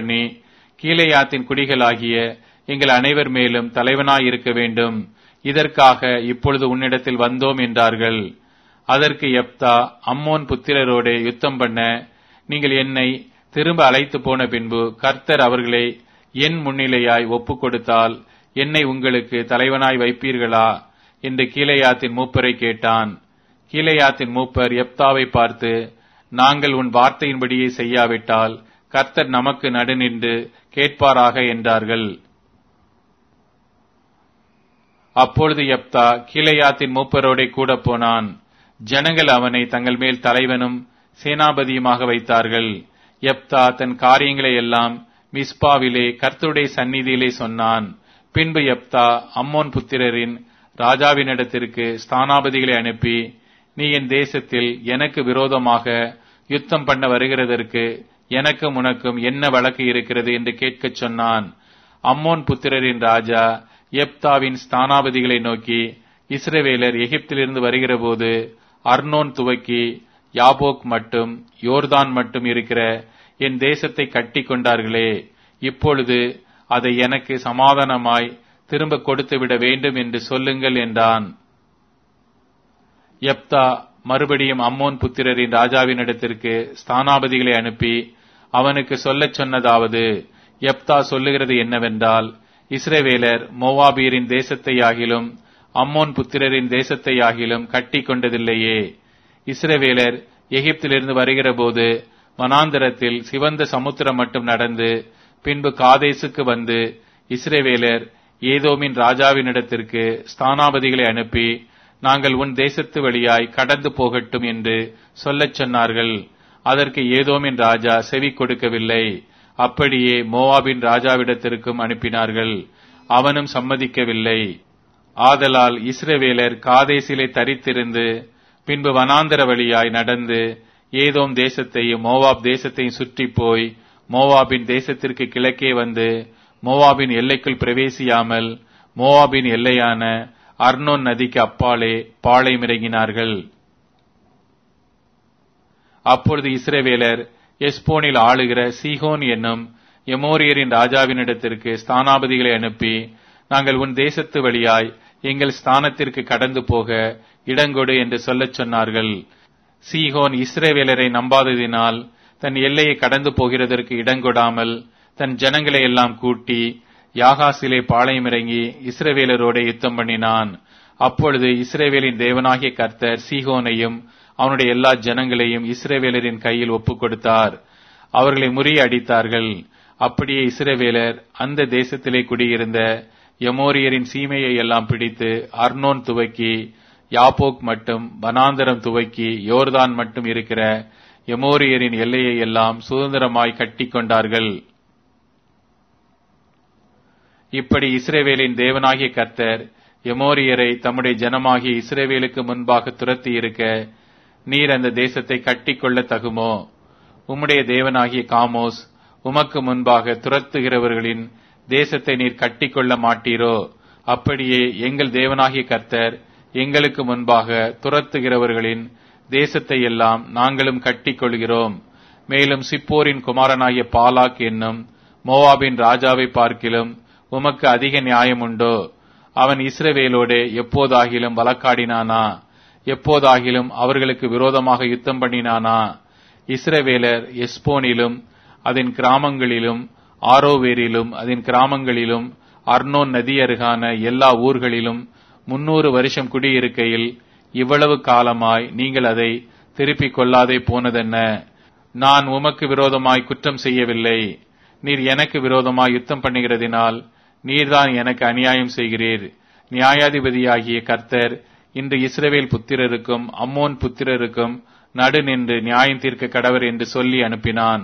பண்ணி கீலேயாத்தின் குடிகளாகிய எங்கள் அனைவர் மேலும் தலைவனாய் இருக்க வேண்டும் இதற்காக இப்பொழுது உன்னிடத்தில் வந்தோம் என்றார்கள் அதற்கு எப்தா அம்மோன் புத்திரரோடே யுத்தம் பண்ண நீங்கள் என்னை திரும்ப அழைத்து போன பின்பு கர்த்தர் அவர்களை என் முன்னிலையாய் ஒப்புக் கொடுத்தால் என்னை உங்களுக்கு தலைவனாய் வைப்பீர்களா என்று கீலேயாத்தின் மூப்பரை கேட்டான் கீலேயாத்தின் மூப்பர் எப்தாவை பார்த்து நாங்கள் உன் வார்த்தையின்படியே செய்யாவிட்டால் கர்த்தர் நமக்கு நடுநின்று கேட்பாராக என்றார்கள் அப்பொழுது எப்தா கீலேயாத்தின் மூப்பரோடே கூட போனான் ஜனங்கள் அவனை தங்கள் மேல் தலைவனும் சேனாபதியுமாக வைத்தார்கள் எப்தா தன் காரியங்களை எல்லாம் மிஸ்பாவிலே கர்த்தருடைய சந்நிதியிலே சொன்னான் பின்பு எப்தா அம்மோன் புத்திரரின் ராஜாவினிடத்திற்கு ஸ்தானாபதிகளை அனுப்பி நீ என் தேசத்தில் எனக்கு விரோதமாக யுத்தம் பண்ண வருகிறதற்கு எனக்கும் உனக்கும் என்ன வழக்கு இருக்கிறது என்று கேட்கச் சொன்னான் அம்மோன் புத்திரரின் ராஜா எப்தாவின் ஸ்தானாபதிகளை நோக்கி இஸ்ரவேலர் எகிப்திலிருந்து வருகிறபோது அர்னோன் துவக்கி யாபோக் மட்டும் யோர்தான் மட்டும் இருக்கிற என் தேசத்தை கட்டி கொண்டார்களே இப்பொழுது அதை எனக்கு சமாதானமாய் திரும்ப கொடுத்து விட வேண்டும் என்று சொல்லுங்கள் என்றான் எப்தா மறுபடியும் அம்மோன் புத்திரரின் ராஜாவினிடத்திற்கு ஸ்தானாபதிகளை அனுப்பி அவனுக்கு சொல்லச் சொன்னதாவது எப்தா சொல்லுகிறது என்னவென்றால் இஸ்ரவேலர் மோவாபியரின் தேசத்தையாகிலும் அம்மோன் புத்திரரின் தேசத்தையாகிலும் கட்டி கொண்டதில்லையே இஸ்ரவேலர் எகிப்திலிருந்து வருகிறபோது வனாந்தரத்தில் சிவந்த சமுத்திரம் மட்டும் நடந்து பின்பு காதேசுக்கு வந்து இஸ்ரவேலர் ஏதோமின் ராஜாவினிடத்திற்கு ஸ்தானாபதிகளை அனுப்பி நாங்கள் உன் தேசத்து வழியாய் கடந்து போகட்டும் என்று சொல்லச் சொன்னார்கள் அதற்கு ஏதோமின் ராஜா செவி கொடுக்கவில்லை அப்படியே மோவாபின் ராஜாவிடத்திற்கும் அனுப்பினார்கள் அவனும் சம்மதிக்கவில்லை ஆதலால் இஸ்ரவேலர் காதேசிலே தரித்திருந்து பின்பு வனாந்தர வழியாய் நடந்து ஏதோம் தேசத்தையும் மோவாப் தேசத்தையும் சுற்றி போய் மோவாபின் தேசத்திற்கு கிழக்கே வந்து மோவாபின் எல்லைக்குள் பிரவேசியாமல் மோவாபின் எல்லையான அர்னோன் நதிக்கு அப்பாலே பாளையமிறங்கினார்கள் அப்பொழுது இஸ்ரவேலர் எஸ்போனில் ஆளுகிற சீகோன் என்னும் எமோரியரின் ராஜாவினிடத்திற்கு ஸ்தானாபதிகளை அனுப்பி நாங்கள் உன் தேசத்து வழியாய் எங்கள் ஸ்தானத்திற்கு கடந்து போக இடங்கொடு என்று சொல்லச் சொன்னார்கள் சீகோன் இஸ்ரேவேலரை நம்பாததினால் தன் எல்லையை கடந்து போகிறதற்கு இடங்கொடாமல் தன் ஜனங்களை எல்லாம் கூட்டி யாகாசிலே பாளையமிறங்கி இஸ்ரவேலரோட யுத்தம் பண்ணினான் அப்பொழுது இஸ்ரேவேலின் தேவனாகிய கர்த்தர் சீகோனையும் அவனுடைய எல்லா ஜனங்களையும் இஸ்ரேவேலரின் கையில் ஒப்புக் கொடுத்தார் அவர்களை முறியடித்தார்கள் அப்படியே இஸ்ரவேலர் அந்த தேசத்திலே குடியிருந்த எமோரியரின் சீமையை எல்லாம் பிடித்து அர்னோன் துவக்கி யாப்போக் மட்டும் வனாந்தரம் துவக்கி யோர்தான் மட்டும் இருக்கிற எமோரியரின் எல்லையை எல்லாம் சுதந்திரமாய் கட்டி கொண்டார்கள் இப்படி இஸ்ரேவேலின் தேவனாகிய கர்த்தர் எமோரியரை தம்முடைய ஜனமாகிய இஸ்ரேவேலுக்கு முன்பாக துரத்தி இருக்க நீர் அந்த தேசத்தை கட்டிக்கொள்ள தகுமோ உம்முடைய தேவனாகிய காமோஸ் உமக்கு முன்பாக துரத்துகிறவர்களின் தேசத்தை நீர் கட்டிக்கொள்ள மாட்டீரோ அப்படியே எங்கள் தேவனாகிய கர்த்தர் எங்களுக்கு முன்பாக துரத்துகிறவர்களின் தேசத்தை எல்லாம் நாங்களும் கட்டிக்கொள்கிறோம் மேலும் சிப்போரின் குமாரனாகிய பாலாக் என்னும் மோவாபின் ராஜாவை பார்க்கிலும் உமக்கு அதிக நியாயம் உண்டோ அவன் இஸ்ரவேலோடே எப்போதாகிலும் வழக்காடினானா எப்போதாகிலும் அவர்களுக்கு விரோதமாக யுத்தம் பண்ணினானா இஸ்ரவேலர் எஸ்போனிலும் அதன் கிராமங்களிலும் ஆரோவேரிலும் அதன் கிராமங்களிலும் அர்னோன் நதி அருகான எல்லா ஊர்களிலும் முன்னூறு வருஷம் குடியிருக்கையில் இவ்வளவு காலமாய் நீங்கள் அதை திருப்பிக் கொள்ளாதே போனதென்ன நான் உமக்கு விரோதமாய் குற்றம் செய்யவில்லை நீர் எனக்கு விரோதமாய் யுத்தம் பண்ணுகிறதினால் நீர்தான் எனக்கு அநியாயம் செய்கிறீர் நியாயாதிபதியாகிய கர்த்தர் இன்று இஸ்ரவேல் புத்திரருக்கும் அம்மோன் புத்திரருக்கும் நடு நின்று நியாயம் தீர்க்க கடவர் என்று சொல்லி அனுப்பினான்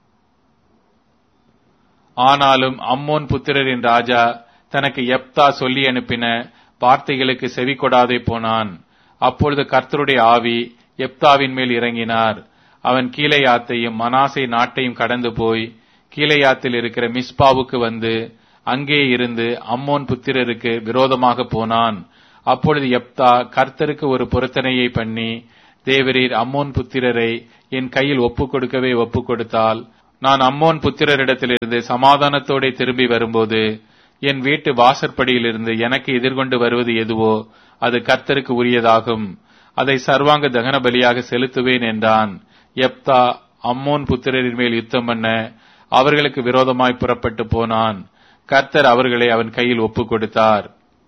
ஆனாலும் அம்மோன் புத்திரரின் ராஜா தனக்கு எப்தா சொல்லி அனுப்பின வார்த்தைகளுக்கு செவி கொடாதே போனான் அப்பொழுது கர்த்தருடைய ஆவி எப்தாவின் மேல் இறங்கினார் அவன் கீழையாத்தையும் மனாசை நாட்டையும் கடந்து போய் கீழையாத்தில் இருக்கிற மிஸ்பாவுக்கு வந்து அங்கே இருந்து அம்மோன் புத்திரருக்கு விரோதமாக போனான் அப்பொழுது எப்தா கர்த்தருக்கு ஒரு பொருத்தனையை பண்ணி தேவரீர் அம்மோன் புத்திரரை என் கையில் ஒப்புக் கொடுக்கவே ஒப்புக் கொடுத்தால் நான் அம்மோன் புத்திரரிடத்திலிருந்து சமாதானத்தோടെ திரும்பி வரும்போது என் வீட்டு வாசற்படியிலிருந்து எனக்கு எதிர்கொண்டு வருவது எதுவோ அது கர்த்தருக்கு உரியதாகும் அதை சர்வாங்க தகன பலியாக செலுத்துவேன் என்றான் எப்தா அம்மோன் புத்திரரின் மேல் யுத்தம் பண்ண அவர்களுக்கு விரோதமாய் புறப்பட்டு போனான் கர்த்தர் அவர்களை அவன் கையில் ஒப்புக் கொடுத்தார்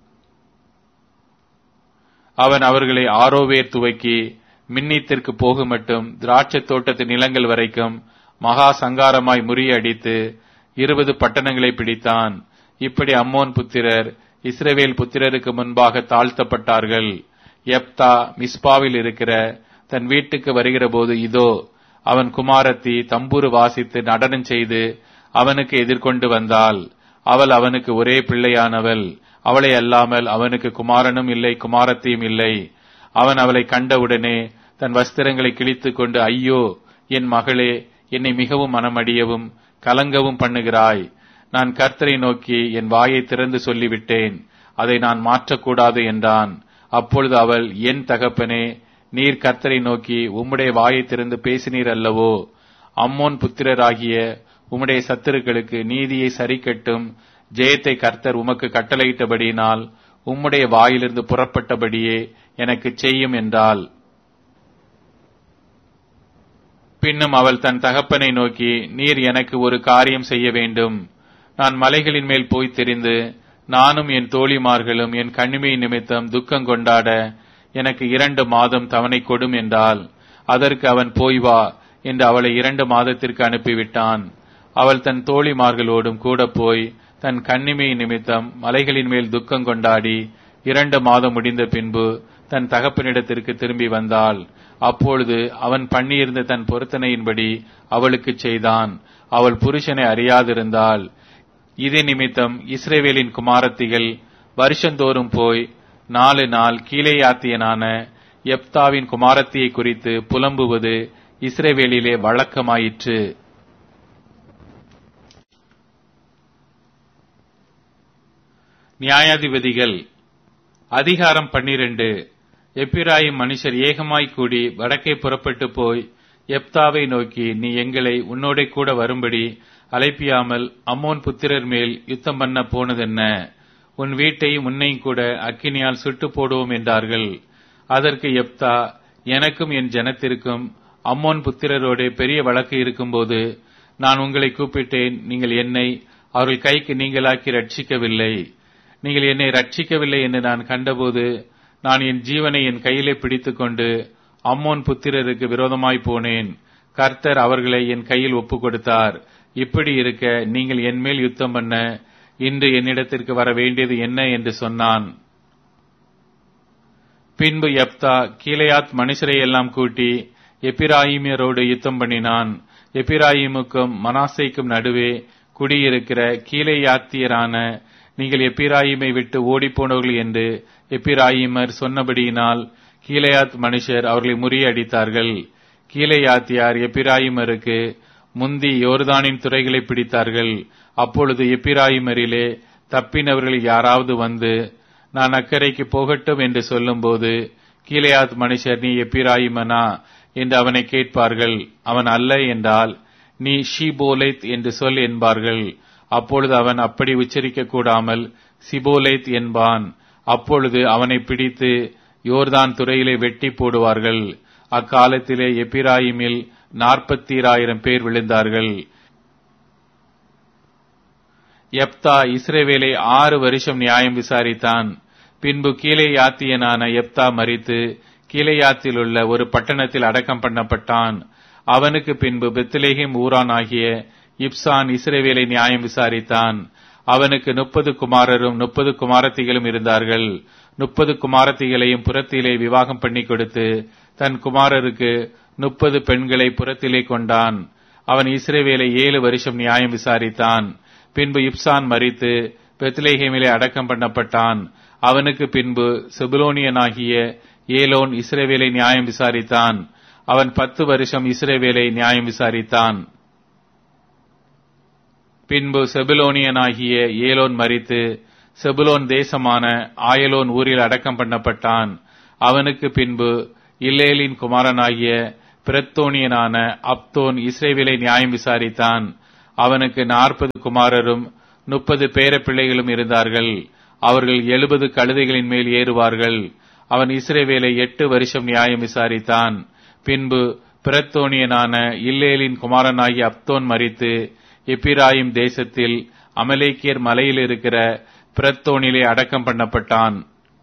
அவன் அவர்களை ஆரோவேர் துவக்கி மின்னித்திற்கு போகும் மட்டும் திராட்சை தோட்டத்து நிலங்கள் வரைக்கும் மகா சங்காரமாய் முறியடித்து இருபது பட்டணங்களை பிடித்தான் இப்படி அம்மோன் புத்திரர் இஸ்ரவேல் புத்திரருக்கு முன்பாக தாழ்த்தப்பட்டார்கள் எப்தா மிஸ்பாவில் இருக்கிற தன் வீட்டுக்கு வருகிற போது இதோ அவன் குமாரத்தி தம்பூரு வாசித்து நடனம் செய்து அவனுக்கு எதிர்கொண்டு வந்தாள் அவள் அவனுக்கு ஒரே பிள்ளையானவள் அவளை அல்லாமல் அவனுக்கு குமாரனும் இல்லை குமாரத்தியும் இல்லை அவன் அவளை கண்டவுடனே தன் வஸ்திரங்களை கிழித்துக் கொண்டு ஐயோ என் மகளே என்னை மிகவும் மனமடியவும் கலங்கவும் பண்ணுகிறாய் நான் கர்த்தரை நோக்கி என் வாயை திறந்து சொல்லிவிட்டேன் அதை நான் மாற்றக்கூடாது என்றான் அப்பொழுது அவள் என் தகப்பனே நீர் கர்த்தரை நோக்கி உம்முடைய வாயை திறந்து பேசினீர் அல்லவோ அம்மோன் புத்திரராகிய உம்முடைய சத்துருக்களுக்கு நீதியை சரிக்கட்டும் ஜெயத்தை கர்த்தர் உமக்கு கட்டளையிட்டபடியினால் உம்முடைய வாயிலிருந்து புறப்பட்டபடியே எனக்கு செய்யும் என்றாள் பின்னும் அவள் தன் தகப்பனை நோக்கி நீர் எனக்கு ஒரு காரியம் செய்ய வேண்டும் நான் மலைகளின் மேல் போய் தெரிந்து நானும் என் தோழிமார்களும் என் கண்ணிமை நிமித்தம் துக்கம் கொண்டாட எனக்கு இரண்டு மாதம் தவணை கொடும் என்றால் அதற்கு அவன் போய் வா என்று அவளை இரண்டு மாதத்திற்கு அனுப்பிவிட்டான் அவள் தன் தோழிமார்களோடும் கூட போய் தன் கண்ணிமை நிமித்தம் மலைகளின் மேல் துக்கம் கொண்டாடி இரண்டு மாதம் முடிந்த பின்பு தன் தகப்பனிடத்திற்கு திரும்பி வந்தாள் அப்பொழுது அவன் பண்ணியிருந்த தன் பொருத்தனையின்படி அவளுக்கு செய்தான் அவள் புருஷனை அறியாதிருந்தாள் இது நிமித்தம் இஸ்ரேவேலின் குமாரத்திகள் வருஷந்தோறும் போய் நாலு நாள் கீழேயாத்தியனான எப்தாவின் குமாரத்தியை குறித்து புலம்புவது இஸ்ரேவேலிலே வழக்கமாயிற்று நியாயாதிபதிகள் அதிகாரம் பன்னிரண்டு எப்பிராயும் மனுஷர் ஏகமாய் கூடி வடக்கே புறப்பட்டு போய் எப்தாவை நோக்கி நீ எங்களை உன்னோட கூட வரும்படி அழைப்பியாமல் அம்மோன் புத்திரர் மேல் யுத்தம் பண்ண போனதென்ன உன் வீட்டையும் உன்னையும் கூட அக்கினியால் சுட்டு போடுவோம் என்றார்கள் அதற்கு எப்தா எனக்கும் என் ஜனத்திற்கும் அம்மோன் புத்திரரோட பெரிய வழக்கு இருக்கும்போது நான் உங்களை கூப்பிட்டேன் நீங்கள் என்னை அவர்கள் கைக்கு நீங்களாக்கி ரட்சிக்கவில்லை நீங்கள் என்னை ரட்சிக்கவில்லை என்று நான் கண்டபோது நான் என் ஜீவனை என் கையிலே பிடித்துக்கொண்டு அம்மோன் புத்திரருக்கு விரோதமாய் போனேன் கர்த்தர் அவர்களை என் கையில் ஒப்புக் கொடுத்தார் இப்படி இருக்க நீங்கள் என்மேல் யுத்தம் பண்ண இன்று என்னிடத்திற்கு வர வேண்டியது என்ன என்று சொன்னான் பின்பு எப்தா கீழையாத் மனுஷரை எல்லாம் கூட்டி எப்பிராயிமியரோடு யுத்தம் பண்ணினான் எப்பிராயிமுக்கும் மனாசைக்கும் நடுவே குடியிருக்கிற கீழையாத்தியரான நீங்கள் எப்பிராயிமை விட்டு ஓடிப்போனவர்கள் என்று எப்பிராயிமர் சொன்னபடியினால் கீழையாத் மனுஷர் அவர்களை முறியடித்தார்கள் கீழையாத்தியார் எப்பிராயிமருக்கு முந்தி யோர்தானின் துறைகளை பிடித்தார்கள் அப்பொழுது எப்பிராயிமரிலே தப்பினவர்கள் யாராவது வந்து நான் அக்கறைக்கு போகட்டும் என்று சொல்லும்போது கீழையாத் மனுஷர் நீ எப்பிராயிமனா என்று அவனை கேட்பார்கள் அவன் அல்ல என்றால் நீ ஷீபோலைத் என்று சொல் என்பார்கள் அப்பொழுது அவன் அப்படி உச்சரிக்க கூடாமல் சிபோலைத் என்பான் அப்பொழுது அவனை பிடித்து யோர்தான் துறையிலே வெட்டி போடுவார்கள் அக்காலத்திலே எப்பிராயிமில் நாற்பத்தீராயிரம் பேர் விழுந்தார்கள் எப்தா இஸ்ரேவேலை ஆறு வருஷம் நியாயம் விசாரித்தான் பின்பு கீழே யாத்தியனான எப்தா மறித்து கீழையாத்தில் உள்ள ஒரு பட்டணத்தில் அடக்கம் பண்ணப்பட்டான் அவனுக்கு பின்பு பெத்லேஹிம் ஊரான் ஆகிய இப்சான் இஸ்ரேவேலை நியாயம் விசாரித்தான் அவனுக்கு முப்பது குமாரரும் முப்பது குமாரத்திகளும் இருந்தார்கள் முப்பது குமாரத்திகளையும் புறத்திலே விவாகம் பண்ணி கொடுத்து தன் குமாரருக்கு முப்பது பெண்களை புறத்திலே கொண்டான் அவன் இஸ்ரேவேலை ஏழு வருஷம் நியாயம் விசாரித்தான் பின்பு இப்சான் மறித்து பெத்லேஹேமிலே அடக்கம் பண்ணப்பட்டான் அவனுக்கு பின்பு செபுலோனியனாகிய ஏலோன் இஸ்ரேவேலை நியாயம் விசாரித்தான் அவன் பத்து வருஷம் இஸ்ரேவேலை நியாயம் விசாரித்தான் பின்பு செபுலோனியனாகிய ஏலோன் மறித்து செபுலோன் தேசமான ஆயலோன் ஊரில் அடக்கம் பண்ணப்பட்டான் அவனுக்கு பின்பு இல்லேலின் குமாரனாகிய பிரத்தோனியனான அப்தோன் இஸ்ரேவேலை நியாயம் விசாரித்தான் அவனுக்கு நாற்பது குமாரரும் முப்பது பேர பிள்ளைகளும் இருந்தார்கள் அவர்கள் எழுபது கழுதைகளின் மேல் ஏறுவார்கள் அவன் இஸ்ரேவேலை எட்டு வருஷம் நியாயம் விசாரித்தான் பின்பு பிரத்தோனியனான இல்லேலின் குமாரனாகி அப்தோன் மறித்து எப்பிராயிம் தேசத்தில் அமலேக்கியர் மலையில் இருக்கிற பிரத்தோனிலே அடக்கம் பண்ணப்பட்டான்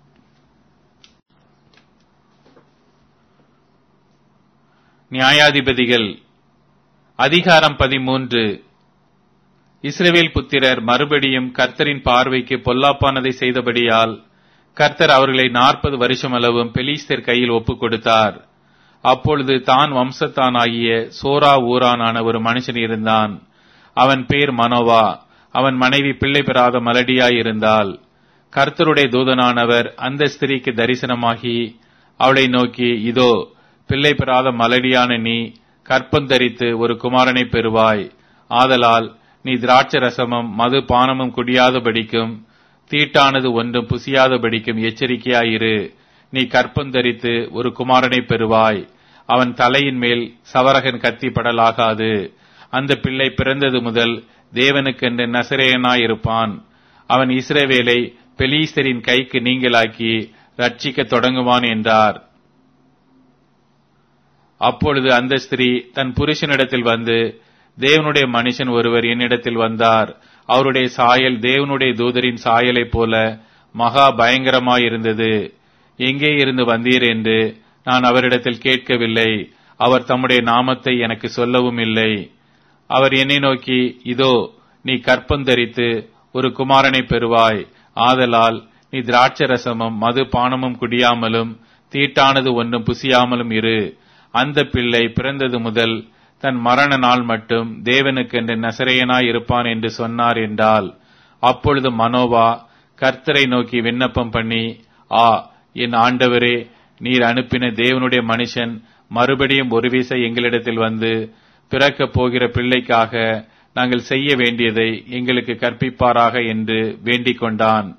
நியாயாதிபதிகள் அதிகாரம் பதிமூன்று இஸ்ரவேல் புத்திரர் மறுபடியும் கர்த்தரின் பார்வைக்கு பொல்லாப்பானதை செய்தபடியால் கர்த்தர் அவர்களை நாற்பது வருஷம் அளவும் பெலிஸ்தர் கையில் ஒப்புக் கொடுத்தார் அப்பொழுது தான் வம்சத்தானாகிய சோரா ஊரானான ஒரு மனுஷன் இருந்தான் அவன் பேர் மனோவா அவன் மனைவி பிள்ளை பெறாத மலடியாயிருந்தாள் கர்த்தருடைய தூதனானவர் அந்த ஸ்திரீக்கு தரிசனமாகி அவளை நோக்கி இதோ பிள்ளை பெறாத மலடியான நீ கற்பந்தரித்து ஒரு குமாரனை பெறுவாய் ஆதலால் நீ திராட்ச ரசமும் மது பானமும் குடியாதபடிக்கும் தீட்டானது ஒன்றும் புசியாதபடிக்கும் எச்சரிக்கையாயிரு நீ கற்பந்தரித்து ஒரு குமாரனை பெறுவாய் அவன் தலையின் மேல் சவரகன் கத்தி படலாகாது அந்த பிள்ளை பிறந்தது முதல் தேவனுக்கென்று நசரேயனாயிருப்பான் அவன் இஸ்ரவேலை பெலீஸ்தரின் கைக்கு நீங்களாக்கி ரட்சிக்க தொடங்குவான் என்றார் அப்பொழுது அந்த ஸ்திரீ தன் புருஷனிடத்தில் வந்து தேவனுடைய மனுஷன் ஒருவர் என்னிடத்தில் வந்தார் அவருடைய சாயல் தேவனுடைய தூதரின் சாயலைப் போல மகா பயங்கரமாயிருந்தது எங்கே இருந்து வந்தீர் என்று நான் அவரிடத்தில் கேட்கவில்லை அவர் தம்முடைய நாமத்தை எனக்கு சொல்லவும் இல்லை அவர் என்னை நோக்கி இதோ நீ கற்பந்தரித்து ஒரு குமாரனை பெறுவாய் ஆதலால் நீ திராட்சரசமும் மது பானமும் குடியாமலும் தீட்டானது ஒன்றும் புசியாமலும் இரு அந்த பிள்ளை பிறந்தது முதல் தன் மரண நாள் மட்டும் தேவனுக்கென்று நசரையனாய் இருப்பான் என்று சொன்னார் என்றால் அப்பொழுது மனோவா கர்த்தரை நோக்கி விண்ணப்பம் பண்ணி ஆ என் ஆண்டவரே நீர் அனுப்பின தேவனுடைய மனுஷன் மறுபடியும் ஒரு வீச எங்களிடத்தில் வந்து பிறக்கப் போகிற பிள்ளைக்காக நாங்கள் செய்ய வேண்டியதை எங்களுக்கு கற்பிப்பாராக என்று வேண்டிக் கொண்டான்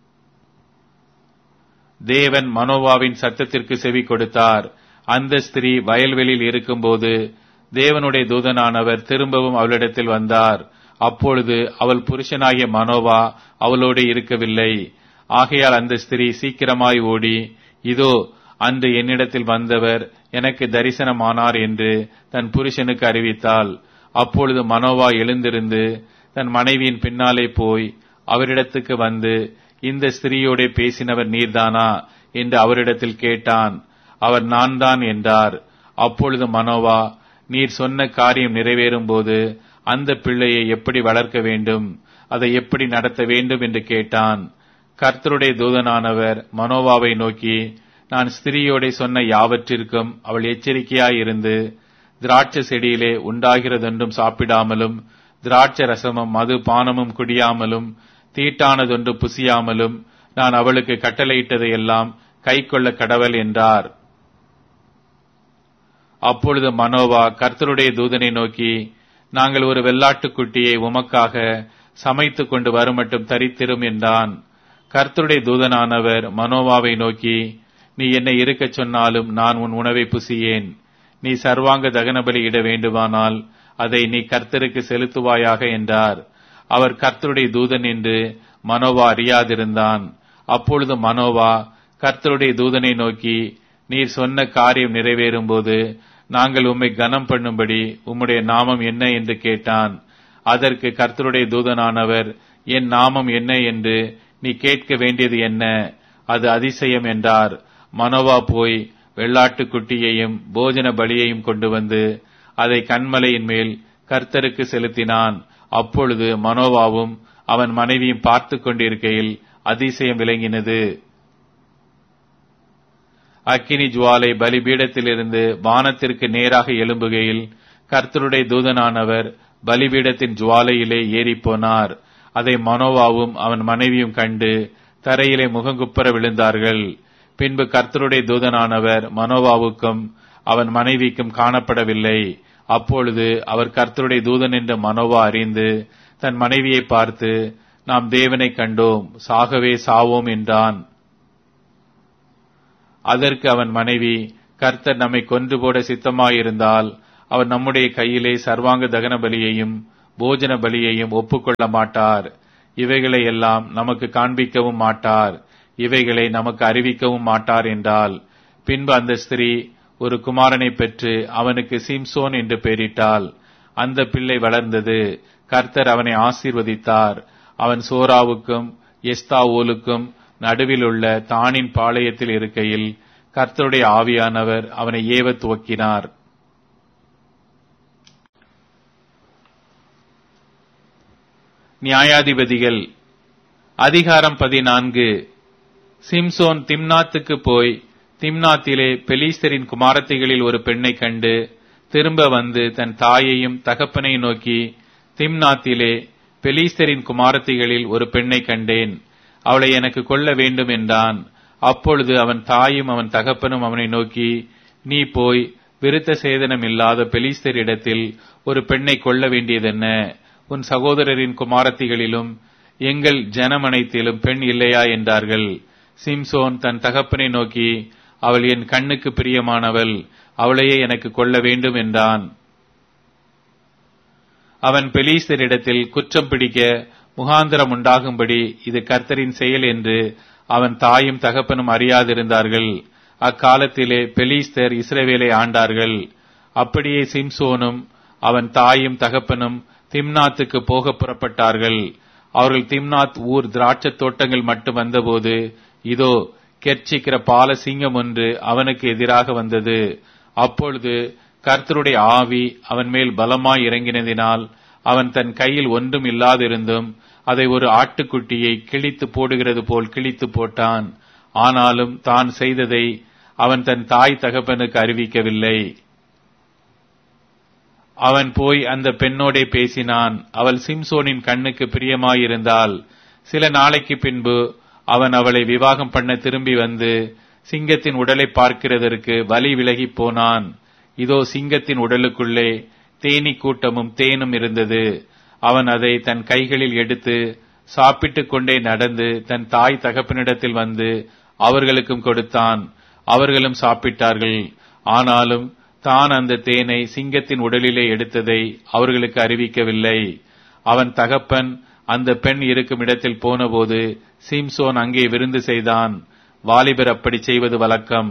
தேவன் மனோவாவின் சத்தத்திற்கு செவி கொடுத்தார் அந்த ஸ்திரீ வயல்வெளியில் இருக்கும்போது தேவனுடைய தூதனானவர் திரும்பவும் அவளிடத்தில் வந்தார் அப்பொழுது அவள் புருஷனாகிய மனோவா அவளோடு இருக்கவில்லை ஆகையால் அந்த ஸ்திரீ சீக்கிரமாய் ஓடி இதோ அன்று என்னிடத்தில் வந்தவர் எனக்கு தரிசனமானார் என்று தன் புருஷனுக்கு அறிவித்தாள் அப்பொழுது மனோவா எழுந்திருந்து தன் மனைவியின் பின்னாலே போய் அவரிடத்துக்கு வந்து இந்த ஸ்திரீயோட பேசினவர் நீர்தானா என்று அவரிடத்தில் கேட்டான் அவர் நான் தான் என்றார் அப்பொழுது மனோவா நீர் சொன்ன காரியம் நிறைவேறும் போது அந்த பிள்ளையை எப்படி வளர்க்க வேண்டும் அதை எப்படி நடத்த வேண்டும் என்று கேட்டான் கர்த்தருடைய தூதனானவர் மனோவாவை நோக்கி நான் ஸ்திரீயோட சொன்ன யாவற்றிற்கும் அவள் எச்சரிக்கையாயிருந்து திராட்சை செடியிலே உண்டாகிறதொன்றும் சாப்பிடாமலும் திராட்சை ரசமும் மது பானமும் குடியாமலும் தீட்டானதொன்று புசியாமலும் நான் அவளுக்கு கட்டளையிட்டதையெல்லாம் கை கொள்ள கடவல் என்றார் அப்பொழுது மனோவா கர்த்தருடைய தூதனை நோக்கி நாங்கள் ஒரு வெள்ளாட்டுக்குட்டியை உமக்காக சமைத்து கொண்டு வருமட்டும் தரித்திரும் என்றான் கர்த்தருடைய தூதனானவர் மனோவாவை நோக்கி நீ என்னை இருக்கச் சொன்னாலும் நான் உன் உணவை புசியேன் நீ சர்வாங்க தகனபலி இட வேண்டுமானால் அதை நீ கர்த்தருக்கு செலுத்துவாயாக என்றார் அவர் கர்த்தருடைய தூதன் என்று மனோவா அறியாதிருந்தான் அப்பொழுது மனோவா கர்த்தருடைய தூதனை நோக்கி நீர் சொன்ன காரியம் நிறைவேறும் போது நாங்கள் உம்மை கனம் பண்ணும்படி உம்முடைய நாமம் என்ன என்று கேட்டான் அதற்கு கர்த்தருடைய தூதனானவர் என் நாமம் என்ன என்று நீ கேட்க வேண்டியது என்ன அது அதிசயம் என்றார் மனோவா போய் வெள்ளாட்டுக்குட்டியையும் போஜன பலியையும் கொண்டு வந்து அதை கண்மலையின் மேல் கர்த்தருக்கு செலுத்தினான் அப்பொழுது மனோவாவும் அவன் மனைவியும் பார்த்து கொண்டிருக்கையில் அதிசயம் விளங்கினது அக்கினி ஜுவாலை பலிபீடத்திலிருந்து வானத்திற்கு நேராக எழும்புகையில் கர்த்தருடைய தூதனானவர் பலிபீடத்தின் ஜுவாலையிலே ஏறிப்போனார் அதை மனோவாவும் அவன் மனைவியும் கண்டு தரையிலே முகங்குப்புற விழுந்தார்கள் பின்பு கர்த்தருடைய தூதனானவர் மனோவாவுக்கும் அவன் மனைவிக்கும் காணப்படவில்லை அப்பொழுது அவர் கர்த்தருடைய தூதன் என்று மனோவா அறிந்து தன் மனைவியை பார்த்து நாம் தேவனை கண்டோம் சாகவே சாவோம் என்றான் அதற்கு அவன் மனைவி கர்த்தர் நம்மை கொன்று போட சித்தமாயிருந்தால் அவர் நம்முடைய கையிலே சர்வாங்க தகன பலியையும் போஜன பலியையும் ஒப்புக்கொள்ள மாட்டார் இவைகளை எல்லாம் நமக்கு காண்பிக்கவும் மாட்டார் இவைகளை நமக்கு அறிவிக்கவும் மாட்டார் என்றால் பின்பு அந்த ஸ்திரீ ஒரு குமாரனை பெற்று அவனுக்கு சிம்சோன் என்று பெயரிட்டாள் அந்த பிள்ளை வளர்ந்தது கர்த்தர் அவனை ஆசீர்வதித்தார் அவன் சோராவுக்கும் எஸ்தாவோலுக்கும் நடுவில் உள்ள தானின் பாளையத்தில் இருக்கையில் கர்த்தருடைய ஆவியானவர் அவனை ஏவ துவக்கினார் நியாயாதிபதிகள் அதிகாரம் பதினான்கு சிம்சோன் திம்னாத்துக்கு போய் திம்னாத்திலே பெலீஸ்தரின் குமாரத்திகளில் ஒரு பெண்ணை கண்டு திரும்ப வந்து தன் தாயையும் தகப்பனையும் நோக்கி திம்னாத்திலே பெலீஸ்தரின் குமாரத்திகளில் ஒரு பெண்ணை கண்டேன் அவளை எனக்கு கொள்ள வேண்டும் என்றான் அப்பொழுது அவன் தாயும் அவன் தகப்பனும் அவனை நோக்கி நீ போய் விருத்த சேதனம் இல்லாத பெலிஸ்தரிடத்தில் ஒரு பெண்ணை கொள்ள வேண்டியதென்ன உன் சகோதரரின் குமாரத்திகளிலும் எங்கள் ஜனமனைத்திலும் பெண் இல்லையா என்றார்கள் சிம்சோன் தன் தகப்பனை நோக்கி அவள் என் கண்ணுக்கு பிரியமானவள் அவளையே எனக்கு கொள்ள வேண்டும் என்றான் அவன் பெலீஸ்தரிடத்தில் குற்றம் பிடிக்க முகாந்திரம் உண்டாகும்படி இது கர்த்தரின் செயல் என்று அவன் தாயும் தகப்பனும் அறியாதிருந்தார்கள் அக்காலத்திலே பெலீஸ்தர் இஸ்ரவேலை ஆண்டார்கள் அப்படியே சிம்சோனும் அவன் தாயும் தகப்பனும் திம்னாத்துக்கு போக புறப்பட்டார்கள் அவர்கள் திம்னாத் ஊர் திராட்சத் தோட்டங்கள் மட்டும் வந்தபோது இதோ கெர்ச்சிக்கிற பால சிங்கம் ஒன்று அவனுக்கு எதிராக வந்தது அப்பொழுது கர்த்தருடைய ஆவி அவன் மேல் பலமாய் இறங்கினதினால் அவன் தன் கையில் ஒன்றும் இல்லாதிருந்தும் அதை ஒரு ஆட்டுக்குட்டியை கிழித்து போடுகிறது போல் கிழித்து போட்டான் ஆனாலும் தான் செய்ததை அவன் தன் தாய் தகப்பனுக்கு அறிவிக்கவில்லை அவன் போய் அந்த பெண்ணோடே பேசினான் அவள் சிம்சோனின் கண்ணுக்கு பிரியமாயிருந்தால் சில நாளைக்கு பின்பு அவன் அவளை விவாகம் பண்ண திரும்பி வந்து சிங்கத்தின் உடலை பார்க்கிறதற்கு வலி விலகி போனான் இதோ சிங்கத்தின் உடலுக்குள்ளே தேனி கூட்டமும் தேனும் இருந்தது அவன் அதை தன் கைகளில் எடுத்து சாப்பிட்டுக் கொண்டே நடந்து தன் தாய் தகப்பனிடத்தில் வந்து அவர்களுக்கும் கொடுத்தான் அவர்களும் சாப்பிட்டார்கள் ஆனாலும் தான் அந்த தேனை சிங்கத்தின் உடலிலே எடுத்ததை அவர்களுக்கு அறிவிக்கவில்லை அவன் தகப்பன் அந்த பெண் இருக்கும் இடத்தில் போனபோது சிம்சோன் அங்கே விருந்து செய்தான் வாலிபர் அப்படி செய்வது வழக்கம்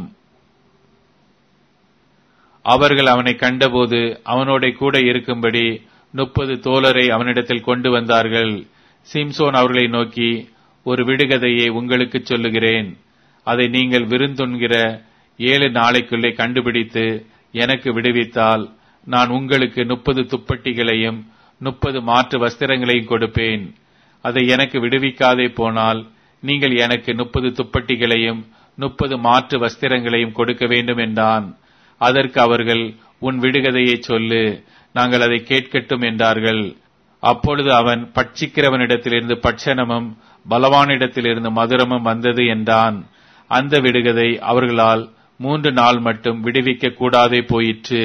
அவர்கள் அவனை கண்டபோது அவனோட கூட இருக்கும்படி முப்பது தோழரை அவனிடத்தில் கொண்டு வந்தார்கள் சிம்சோன் அவர்களை நோக்கி ஒரு விடுகதையை உங்களுக்கு சொல்லுகிறேன் அதை நீங்கள் விருந்துண்கிற ஏழு நாளைக்குள்ளே கண்டுபிடித்து எனக்கு விடுவித்தால் நான் உங்களுக்கு முப்பது துப்பட்டிகளையும் முப்பது மாற்று வஸ்திரங்களையும் கொடுப்பேன் அதை எனக்கு விடுவிக்காதே போனால் நீங்கள் எனக்கு முப்பது துப்பட்டிகளையும் முப்பது மாற்று வஸ்திரங்களையும் கொடுக்க வேண்டும் என்றான் அதற்கு அவர்கள் உன் விடுகதையை சொல்லு நாங்கள் அதை கேட்கட்டும் என்றார்கள் அப்பொழுது அவன் பட்சிக்கிறவனிடத்திலிருந்து பட்சணமும் பலவானிடத்திலிருந்து மதுரமும் வந்தது என்றான் அந்த விடுகதை அவர்களால் மூன்று நாள் மட்டும் விடுவிக்க கூடாதே போயிற்று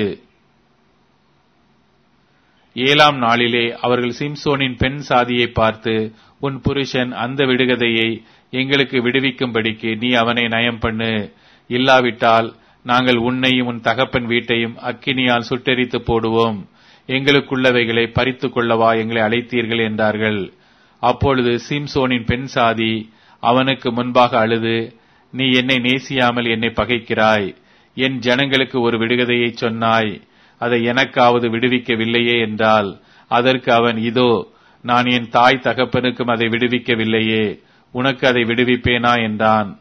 ஏழாம் நாளிலே அவர்கள் சிம்சோனின் பெண் சாதியை பார்த்து உன் புருஷன் அந்த விடுகதையை எங்களுக்கு விடுவிக்கும்படிக்கு நீ அவனை நயம் பண்ணு இல்லாவிட்டால் நாங்கள் உன்னையும் உன் தகப்பன் வீட்டையும் அக்கினியால் சுட்டெரித்து போடுவோம் எங்களுக்குள்ளவைகளை பறித்து கொள்ளவா எங்களை அழைத்தீர்கள் என்றார்கள் அப்பொழுது சிம்சோனின் பெண் சாதி அவனுக்கு முன்பாக அழுது நீ என்னை நேசியாமல் என்னை பகைக்கிறாய் என் ஜனங்களுக்கு ஒரு விடுகதையை சொன்னாய் அதை எனக்காவது விடுவிக்கவில்லையே என்றால் அதற்கு அவன் இதோ நான் என் தாய் தகப்பனுக்கும் அதை விடுவிக்கவில்லையே உனக்கு அதை விடுவிப்பேனா என்றான்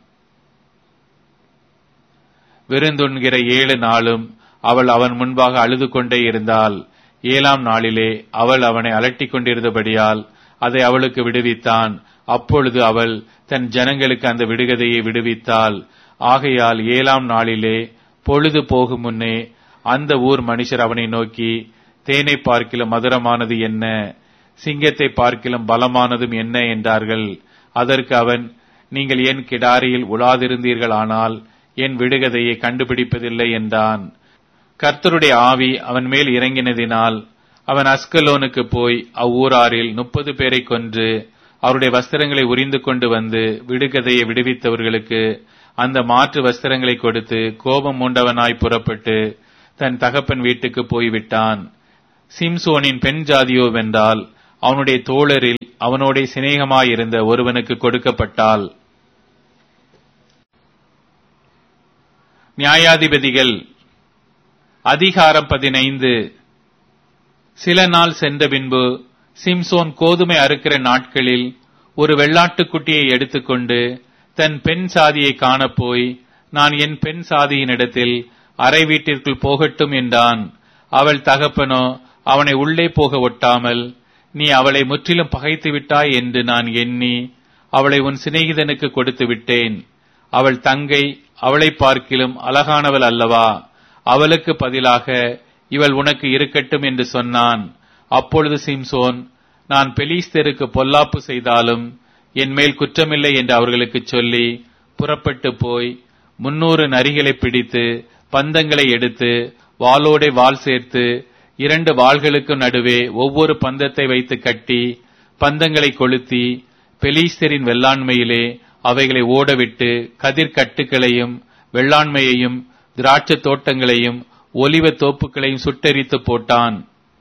விருந்துண்கிற ஏழு நாளும் அவள் அவன் முன்பாக அழுது கொண்டே இருந்தாள் ஏழாம் நாளிலே அவள் அவனை அலட்டிக் கொண்டிருந்தபடியால் அதை அவளுக்கு விடுவித்தான் அப்பொழுது அவள் தன் ஜனங்களுக்கு அந்த விடுகதையை விடுவித்தாள் ஆகையால் ஏழாம் நாளிலே பொழுது போகும் முன்னே அந்த ஊர் மனுஷர் அவனை நோக்கி தேனை பார்க்கிலும் மதுரமானது என்ன சிங்கத்தை பார்க்கிலும் பலமானதும் என்ன என்றார்கள் அதற்கு அவன் நீங்கள் என் கிடாரியில் உலாதிருந்தீர்கள் ஆனால் என் விடுகதையை கண்டுபிடிப்பதில்லை என்றான் கர்த்தருடைய ஆவி அவன் மேல் இறங்கினதினால் அவன் அஸ்கலோனுக்கு போய் அவ்வூராரில் முப்பது பேரை கொன்று அவருடைய வஸ்திரங்களை உரிந்து கொண்டு வந்து விடுகதையை விடுவித்தவர்களுக்கு அந்த மாற்று வஸ்திரங்களை கொடுத்து கோபம் மூண்டவனாய் புறப்பட்டு தன் தகப்பன் வீட்டுக்கு போய்விட்டான் சிம்சோனின் பெண் ஜாதியோ வென்றால் அவனுடைய தோழரில் அவனோட சிநேகமாயிருந்த ஒருவனுக்கு கொடுக்கப்பட்டாள் நியாயாதிபதிகள் அதிகாரம் பதினைந்து சில நாள் சென்ற பின்பு சிம்சோன் கோதுமை அறுக்கிற நாட்களில் ஒரு வெள்ளாட்டுக்குட்டியை எடுத்துக்கொண்டு தன் பெண் சாதியை காணப்போய் நான் என் பெண் சாதியினிடத்தில் அறை வீட்டிற்குள் போகட்டும் என்றான் அவள் தகப்பனோ அவனை உள்ளே போக ஒட்டாமல் நீ அவளை முற்றிலும் பகைத்து விட்டாய் என்று நான் எண்ணி அவளை உன் சிநேகிதனுக்கு கொடுத்து விட்டேன் அவள் தங்கை அவளை பார்க்கிலும் அழகானவள் அல்லவா அவளுக்கு பதிலாக இவள் உனக்கு இருக்கட்டும் என்று சொன்னான் அப்பொழுது சிம்சோன் நான் பெலிஸ்தருக்கு பொல்லாப்பு செய்தாலும் என் மேல் குற்றமில்லை என்று அவர்களுக்கு சொல்லி புறப்பட்டு போய் முன்னூறு நரிகளை பிடித்து பந்தங்களை எடுத்து வாளோடே வாள் சேர்த்து இரண்டு வாள்களுக்கு நடுவே ஒவ்வொரு பந்தத்தை வைத்து கட்டி பந்தங்களை கொளுத்தி பெலிஸ்தரின் வெள்ளாண்மையிலே அவைகளை ஓடவிட்டு கதிர்கட்டுகளையும் வெள்ளாண்மையையும் திராட்சை தோட்டங்களையும் ஒலிவ தோப்புகளையும் சுட்டெரித்து போட்டான்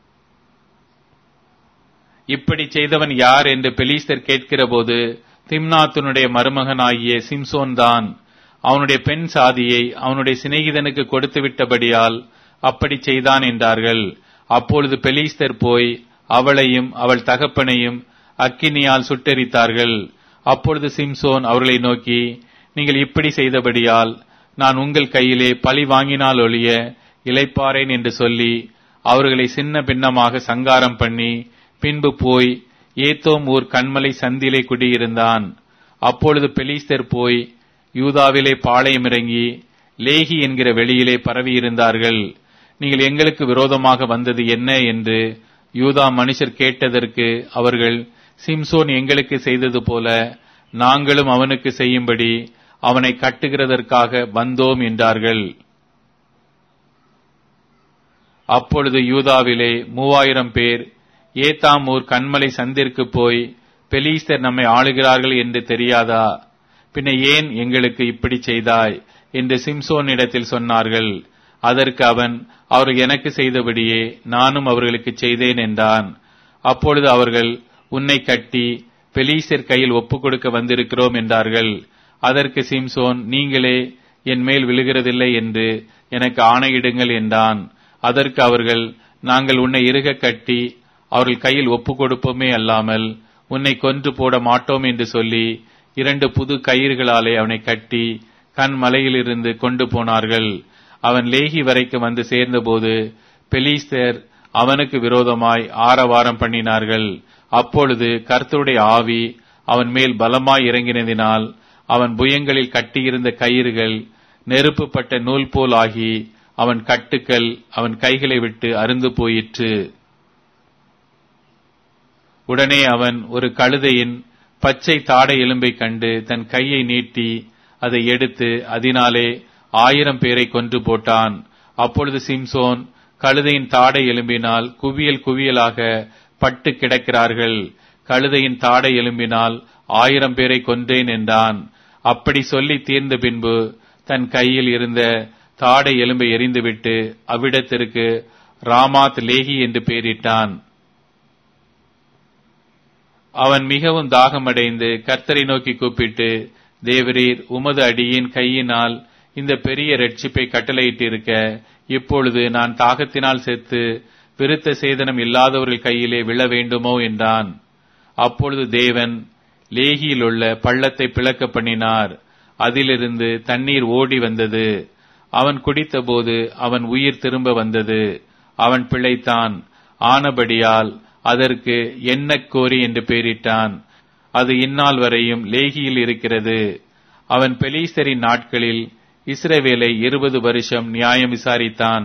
இப்படி செய்தவன் யார் என்று பெலிஸ்தர் கேட்கிறபோது திம்னாத்துனுடைய மருமகனாகிய சிம்சோன் தான் அவனுடைய பெண் சாதியை அவனுடைய சிநேகிதனுக்கு கொடுத்து விட்டபடியால் அப்படி செய்தான் என்றார்கள் அப்பொழுது பெலிஸ்தர் போய் அவளையும் அவள் தகப்பனையும் அக்கினியால் சுட்டெரித்தார்கள் அப்பொழுது சிம்சோன் அவர்களை நோக்கி நீங்கள் இப்படி செய்தபடியால் நான் உங்கள் கையிலே பழி வாங்கினால் ஒழிய இளைப்பாறேன் என்று சொல்லி அவர்களை சின்ன பின்னமாக சங்காரம் பண்ணி பின்பு போய் ஏத்தோம் ஊர் கண்மலை சந்திலே குடியிருந்தான் அப்பொழுது பெலிஸ்தர் போய் யூதாவிலே பாளையம் இறங்கி லேகி என்கிற வெளியிலே பரவியிருந்தார்கள் நீங்கள் எங்களுக்கு விரோதமாக வந்தது என்ன என்று யூதா மனுஷர் கேட்டதற்கு அவர்கள் சிம்சோன் எங்களுக்கு செய்தது போல நாங்களும் அவனுக்கு செய்யும்படி அவனை கட்டுகிறதற்காக வந்தோம் என்றார்கள் அப்பொழுது யூதாவிலே மூவாயிரம் பேர் ஏத்தாமூர் கண்மலை சந்திற்கு போய் பெலீஸ்தர் நம்மை ஆளுகிறார்கள் என்று தெரியாதா பின்ன ஏன் எங்களுக்கு இப்படி செய்தாய் என்று சிம்சோன் இடத்தில் சொன்னார்கள் அதற்கு அவன் அவர்கள் எனக்கு செய்தபடியே நானும் அவர்களுக்கு செய்தேன் என்றான் அப்பொழுது அவர்கள் உன்னை கட்டி பெலீசர் கையில் ஒப்புக் கொடுக்க வந்திருக்கிறோம் என்றார்கள் அதற்கு சிம்சோன் நீங்களே என் மேல் விழுகிறதில்லை என்று எனக்கு ஆணையிடுங்கள் என்றான் அதற்கு அவர்கள் நாங்கள் உன்னை இறுக கட்டி அவர்கள் கையில் ஒப்புக் கொடுப்போமே அல்லாமல் உன்னை கொன்று போட மாட்டோம் என்று சொல்லி இரண்டு புது கயிறுகளாலே அவனை கட்டி கண் மலையிலிருந்து கொண்டு போனார்கள் அவன் லேகி வரைக்கும் வந்து சேர்ந்தபோது பெலிஸ்தர் அவனுக்கு விரோதமாய் ஆரவாரம் பண்ணினார்கள் அப்பொழுது கர்த்தருடைய ஆவி அவன் மேல் பலமாய் இறங்கினதினால் அவன் புயங்களில் கட்டியிருந்த கயிறுகள் நெருப்புப்பட்ட நூல் போல் ஆகி அவன் கட்டுக்கள் அவன் கைகளை விட்டு அருந்து போயிற்று உடனே அவன் ஒரு கழுதையின் பச்சை தாடை எலும்பை கண்டு தன் கையை நீட்டி அதை எடுத்து அதனாலே ஆயிரம் பேரை கொன்று போட்டான் அப்பொழுது சிம்சோன் கழுதையின் தாடை எலும்பினால் குவியல் குவியலாக பட்டு கிடக்கிறார்கள் கழுதையின் தாடை எலும்பினால் ஆயிரம் பேரை கொன்றேன் என்றான் அப்படி சொல்லி தீர்ந்த பின்பு தன் கையில் இருந்த தாடை எலும்பை எறிந்துவிட்டு அவ்விடத்திற்கு ராமாத் லேகி என்று பெயரிட்டான் அவன் மிகவும் தாகமடைந்து கர்த்தரை நோக்கி கூப்பிட்டு தேவரீர் உமது அடியின் கையினால் இந்த பெரிய ரட்சிப்பை கட்டளையிட்டிருக்க இப்பொழுது நான் தாகத்தினால் செத்து விருத்த சேதனம் இல்லாதவர்கள் கையிலே விழ வேண்டுமோ என்றான் அப்பொழுது தேவன் லேகியில் உள்ள பள்ளத்தை பிளக்க பண்ணினார் அதிலிருந்து தண்ணீர் ஓடி வந்தது அவன் குடித்தபோது அவன் உயிர் திரும்ப வந்தது அவன் பிழைத்தான் ஆனபடியால் அதற்கு எண்ணக்கோரி என்று பெயரிட்டான் அது இந்நாள் வரையும் லேகியில் இருக்கிறது அவன் பெலீஸ்தரின் நாட்களில் இஸ்ரவேலை இருபது வருஷம் நியாயம் விசாரித்தான்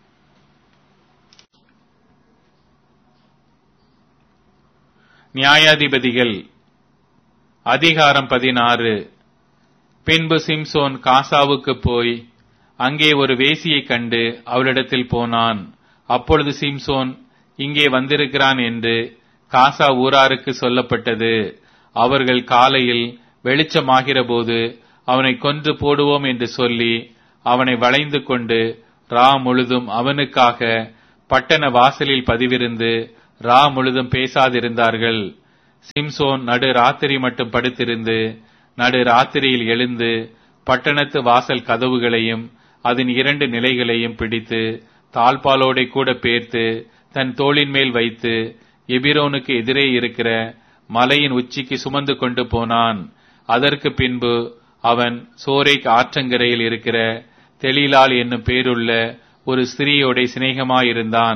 நியாயாதிபதிகள் அதிகாரம் பதினாறு பின்பு சிம்சோன் காசாவுக்கு போய் அங்கே ஒரு வேசியைக் கண்டு அவளிடத்தில் போனான் அப்பொழுது சிம்சோன் இங்கே வந்திருக்கிறான் என்று காசா ஊராருக்கு சொல்லப்பட்டது அவர்கள் காலையில் வெளிச்சமாகிற போது அவனை கொன்று போடுவோம் என்று சொல்லி அவனை வளைந்து கொண்டு ரா முழுதும் அவனுக்காக பட்டண வாசலில் பதிவிருந்து ரா முழுதும் பேசாதிருந்தார்கள் சிம்சோன் நடு ராத்திரி மட்டும் படுத்திருந்து நடு ராத்திரியில் எழுந்து பட்டணத்து வாசல் கதவுகளையும் அதன் இரண்டு நிலைகளையும் பிடித்து தாழ்பாலோடை கூட பேர்த்து தன் தோளின் மேல் வைத்து எபிரோனுக்கு எதிரே இருக்கிற மலையின் உச்சிக்கு சுமந்து கொண்டு போனான் அதற்கு பின்பு அவன் சோரேக் ஆற்றங்கரையில் இருக்கிற தெளிலால் என்னும் பேருள்ள ஒரு ஸ்திரீயோட சிநேகமாயிருந்தான்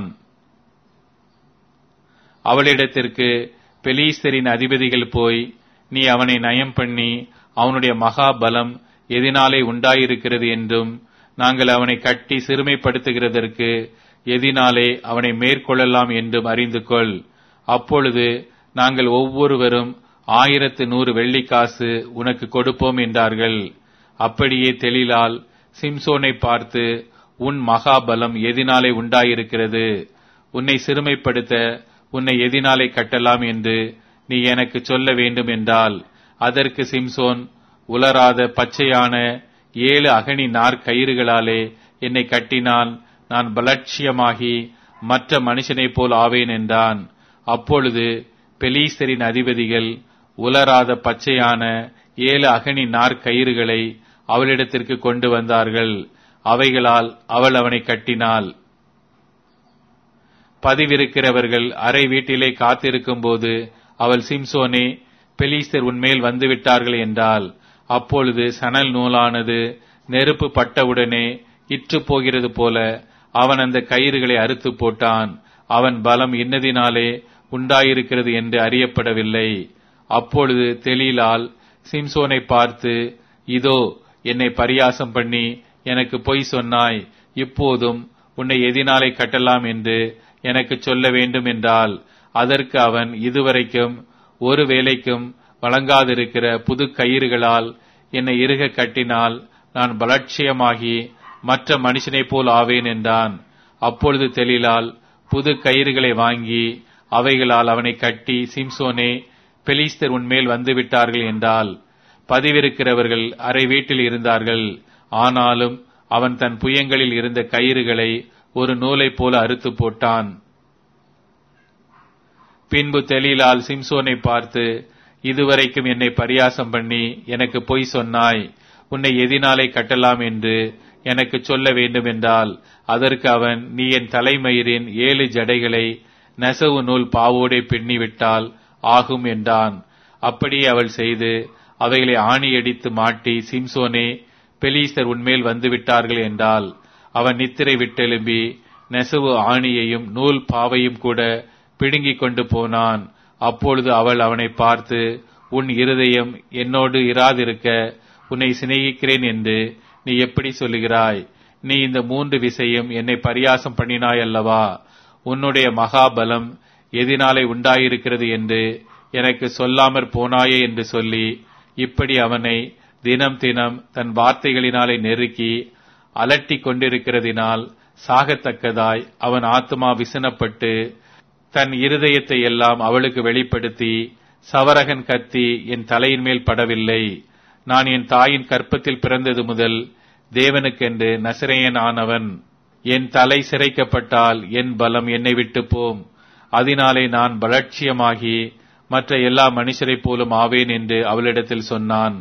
அவளிடத்திற்கு பெலீஸ்தரின் அதிபதிகள் போய் நீ அவனை நயம் பண்ணி அவனுடைய மகா பலம் எதினாலே உண்டாயிருக்கிறது என்றும் நாங்கள் அவனை கட்டி சிறுமைப்படுத்துகிறதற்கு எதினாலே அவனை மேற்கொள்ளலாம் என்றும் அறிந்து கொள் அப்பொழுது நாங்கள் ஒவ்வொருவரும் ஆயிரத்து நூறு வெள்ளிக்காசு உனக்கு கொடுப்போம் என்றார்கள் அப்படியே தெளிலால் சிம்சோனை பார்த்து உன் மகாபலம் எதினாலே உண்டாயிருக்கிறது உன்னை சிறுமைப்படுத்த உன்னை எதினாலே கட்டலாம் என்று நீ எனக்கு சொல்ல வேண்டும் என்றால் அதற்கு சிம்சோன் உலராத பச்சையான ஏழு அகனி நார் கயிறுகளாலே என்னை கட்டினால் நான் பலட்சியமாகி மற்ற மனுஷனைப் போல் ஆவேன் என்றான் அப்பொழுது பெலீஸ்தரின் அதிபதிகள் உலராத பச்சையான ஏழு அகனி நார் கயிறுகளை அவளிடத்திற்கு கொண்டு வந்தார்கள் அவைகளால் அவள் அவனை கட்டினாள் பதிவிருக்கிறவர்கள் அறை வீட்டிலே காத்திருக்கும் போது அவள் சிம்சோனே பெலீஸ்தர் உன்மேல் வந்துவிட்டார்கள் என்றால் அப்பொழுது சணல் நூலானது நெருப்பு பட்டவுடனே இற்று போகிறது போல அவன் அந்த கயிறுகளை அறுத்து போட்டான் அவன் பலம் இன்னதினாலே உண்டாயிருக்கிறது என்று அறியப்படவில்லை அப்பொழுது தெளிலால் சிம்சோனை பார்த்து இதோ என்னை பரியாசம் பண்ணி எனக்கு பொய் சொன்னாய் இப்போதும் உன்னை எதினாலே கட்டலாம் என்று எனக்கு சொல்ல வேண்டும் என்றால் அதற்கு அவன் இதுவரைக்கும் ஒரு வேலைக்கும் வழங்காதிருக்கிற புது கயிறுகளால் என்னை இறுக கட்டினால் நான் பலட்சியமாகி மற்ற மனுஷனைப் போல் ஆவேன் என்றான் அப்பொழுது தெளிலால் புது கயிறுகளை வாங்கி அவைகளால் அவனை கட்டி சிம்சோனே பெலிஸ்தர் உன்மேல் வந்துவிட்டார்கள் என்றால் பதிவிருக்கிறவர்கள் அறை வீட்டில் இருந்தார்கள் ஆனாலும் அவன் தன் புயங்களில் இருந்த கயிறுகளை ஒரு நூலைப் போல அறுத்து போட்டான் பின்பு தெளிலால் சிம்சோனை பார்த்து இதுவரைக்கும் என்னை பரியாசம் பண்ணி எனக்கு பொய் சொன்னாய் உன்னை எதினாலே கட்டலாம் என்று எனக்கு சொல்ல வேண்டும் என்றால் அதற்கு அவன் நீ என் தலைமயிரின் ஏழு ஜடைகளை நெசவு நூல் பாவோடே பின்னிவிட்டால் ஆகும் என்றான் அப்படியே அவள் செய்து அவைகளை ஆணியடித்து மாட்டி சிம்சோனே பெலீஸ்தர் உன்மேல் வந்துவிட்டார்கள் என்றால் அவன் நித்திரை விட்டெலும்பி நெசவு ஆணியையும் நூல் பாவையும் கூட பிடுங்கிக் கொண்டு போனான் அப்பொழுது அவள் அவனை பார்த்து உன் இருதயம் என்னோடு இராதிருக்க உன்னை சிநேகிக்கிறேன் என்று நீ எப்படி சொல்லுகிறாய் நீ இந்த மூன்று விசையும் என்னை பரியாசம் பண்ணினாய் அல்லவா உன்னுடைய மகாபலம் எதினாலே உண்டாயிருக்கிறது என்று எனக்கு சொல்லாமற் போனாயே என்று சொல்லி இப்படி அவனை தினம் தினம் தன் வார்த்தைகளினாலே நெருக்கி அலட்டி கொண்டிருக்கிறதினால் சாகத்தக்கதாய் அவன் ஆத்மா விசனப்பட்டு தன் இருதயத்தை எல்லாம் அவளுக்கு வெளிப்படுத்தி சவரகன் கத்தி என் தலையின் மேல் படவில்லை நான் என் தாயின் கற்பத்தில் பிறந்தது முதல் தேவனுக்கென்று நசிரேயன் ஆனவன் என் தலை சிரைக்கப்பட்டால் என் பலம் என்னை விட்டு போம் அதனாலே நான் பலட்சியமாகி மற்ற எல்லா மனுஷரைப் போலும் ஆவேன் என்று அவளிடத்தில் சொன்னான்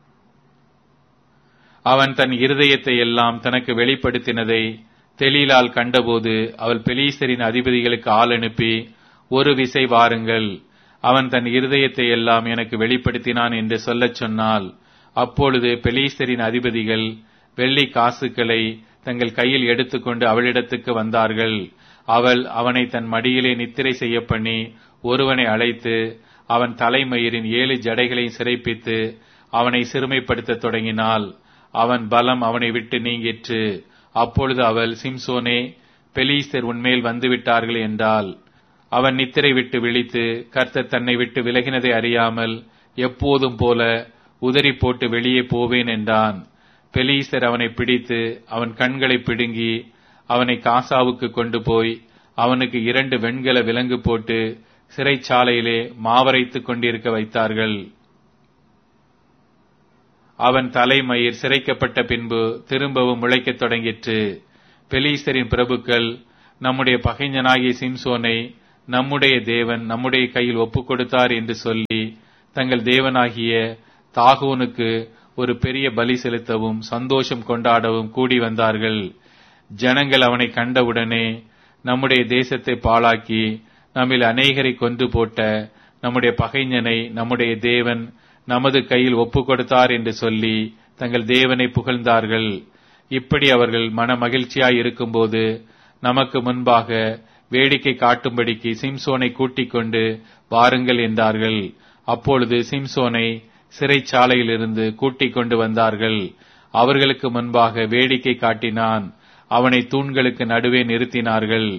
அவன் தன் இருதயத்தை எல்லாம் தனக்கு வெளிப்படுத்தினதை தெளிலால் கண்டபோது அவள் பெலீசரின் அதிபதிகளுக்கு ஆள் அனுப்பி ஒரு விசை வாருங்கள் அவன் தன் இருதயத்தை எல்லாம் எனக்கு வெளிப்படுத்தினான் என்று சொல்லச் சொன்னால் அப்பொழுது பெலீஸ்தரின் அதிபதிகள் வெள்ளி காசுகளை தங்கள் கையில் எடுத்துக்கொண்டு அவளிடத்துக்கு வந்தார்கள் அவள் அவனை தன் மடியிலே நித்திரை செய்ய பண்ணி ஒருவனை அழைத்து அவன் தலைமயிரின் ஏழு ஜடைகளை சிறைப்பித்து அவனை சிறுமைப்படுத்த தொடங்கினாள் அவன் பலம் அவனை விட்டு நீங்கிற்று அப்பொழுது அவள் சிம்சோனே பெலீஸ்தர் உன்மேல் வந்துவிட்டார்கள் என்றால் அவன் நித்திரை விட்டு விழித்து கர்த்தர் தன்னை விட்டு விலகினதை அறியாமல் எப்போதும் போல உதறி போட்டு வெளியே போவேன் என்றான் பெலீஸ்தர் அவனை பிடித்து அவன் கண்களை பிடுங்கி அவனை காசாவுக்கு கொண்டு போய் அவனுக்கு இரண்டு வெண்கல விலங்கு போட்டு சிறைச்சாலையிலே மாவரைத்துக் கொண்டிருக்க வைத்தார்கள் அவன் தலைமயிர் சிரைக்கப்பட்ட பின்பு திரும்பவும் முளைக்கத் தொடங்கிற்று பெலீஸ்தரின் பிரபுக்கள் நம்முடைய பகைஞனாகிய சிம்சோனை நம்முடைய தேவன் நம்முடைய கையில் ஒப்புக் கொடுத்தார் என்று சொல்லி தங்கள் தேவனாகிய தாகோனுக்கு ஒரு பெரிய பலி செலுத்தவும் சந்தோஷம் கொண்டாடவும் கூடி வந்தார்கள் ஜனங்கள் அவனை கண்டவுடனே நம்முடைய தேசத்தை பாழாக்கி நம்மில் அநேகரை கொன்று போட்ட நம்முடைய பகைஞனை நம்முடைய தேவன் நமது கையில் ஒப்புக் கொடுத்தார் என்று சொல்லி தங்கள் தேவனை புகழ்ந்தார்கள் இப்படி அவர்கள் மன மகிழ்ச்சியாய் இருக்கும்போது நமக்கு முன்பாக வேடிக்கை காட்டும்படிக்கு சிம்சோனை கூட்டிக் கொண்டு வாருங்கள் என்றார்கள் அப்பொழுது சிம்சோனை சிறைச்சாலையிலிருந்து கூட்டிக் கொண்டு வந்தார்கள் அவர்களுக்கு முன்பாக வேடிக்கை காட்டினான் அவனை தூண்களுக்கு நடுவே நிறுத்தினார்கள்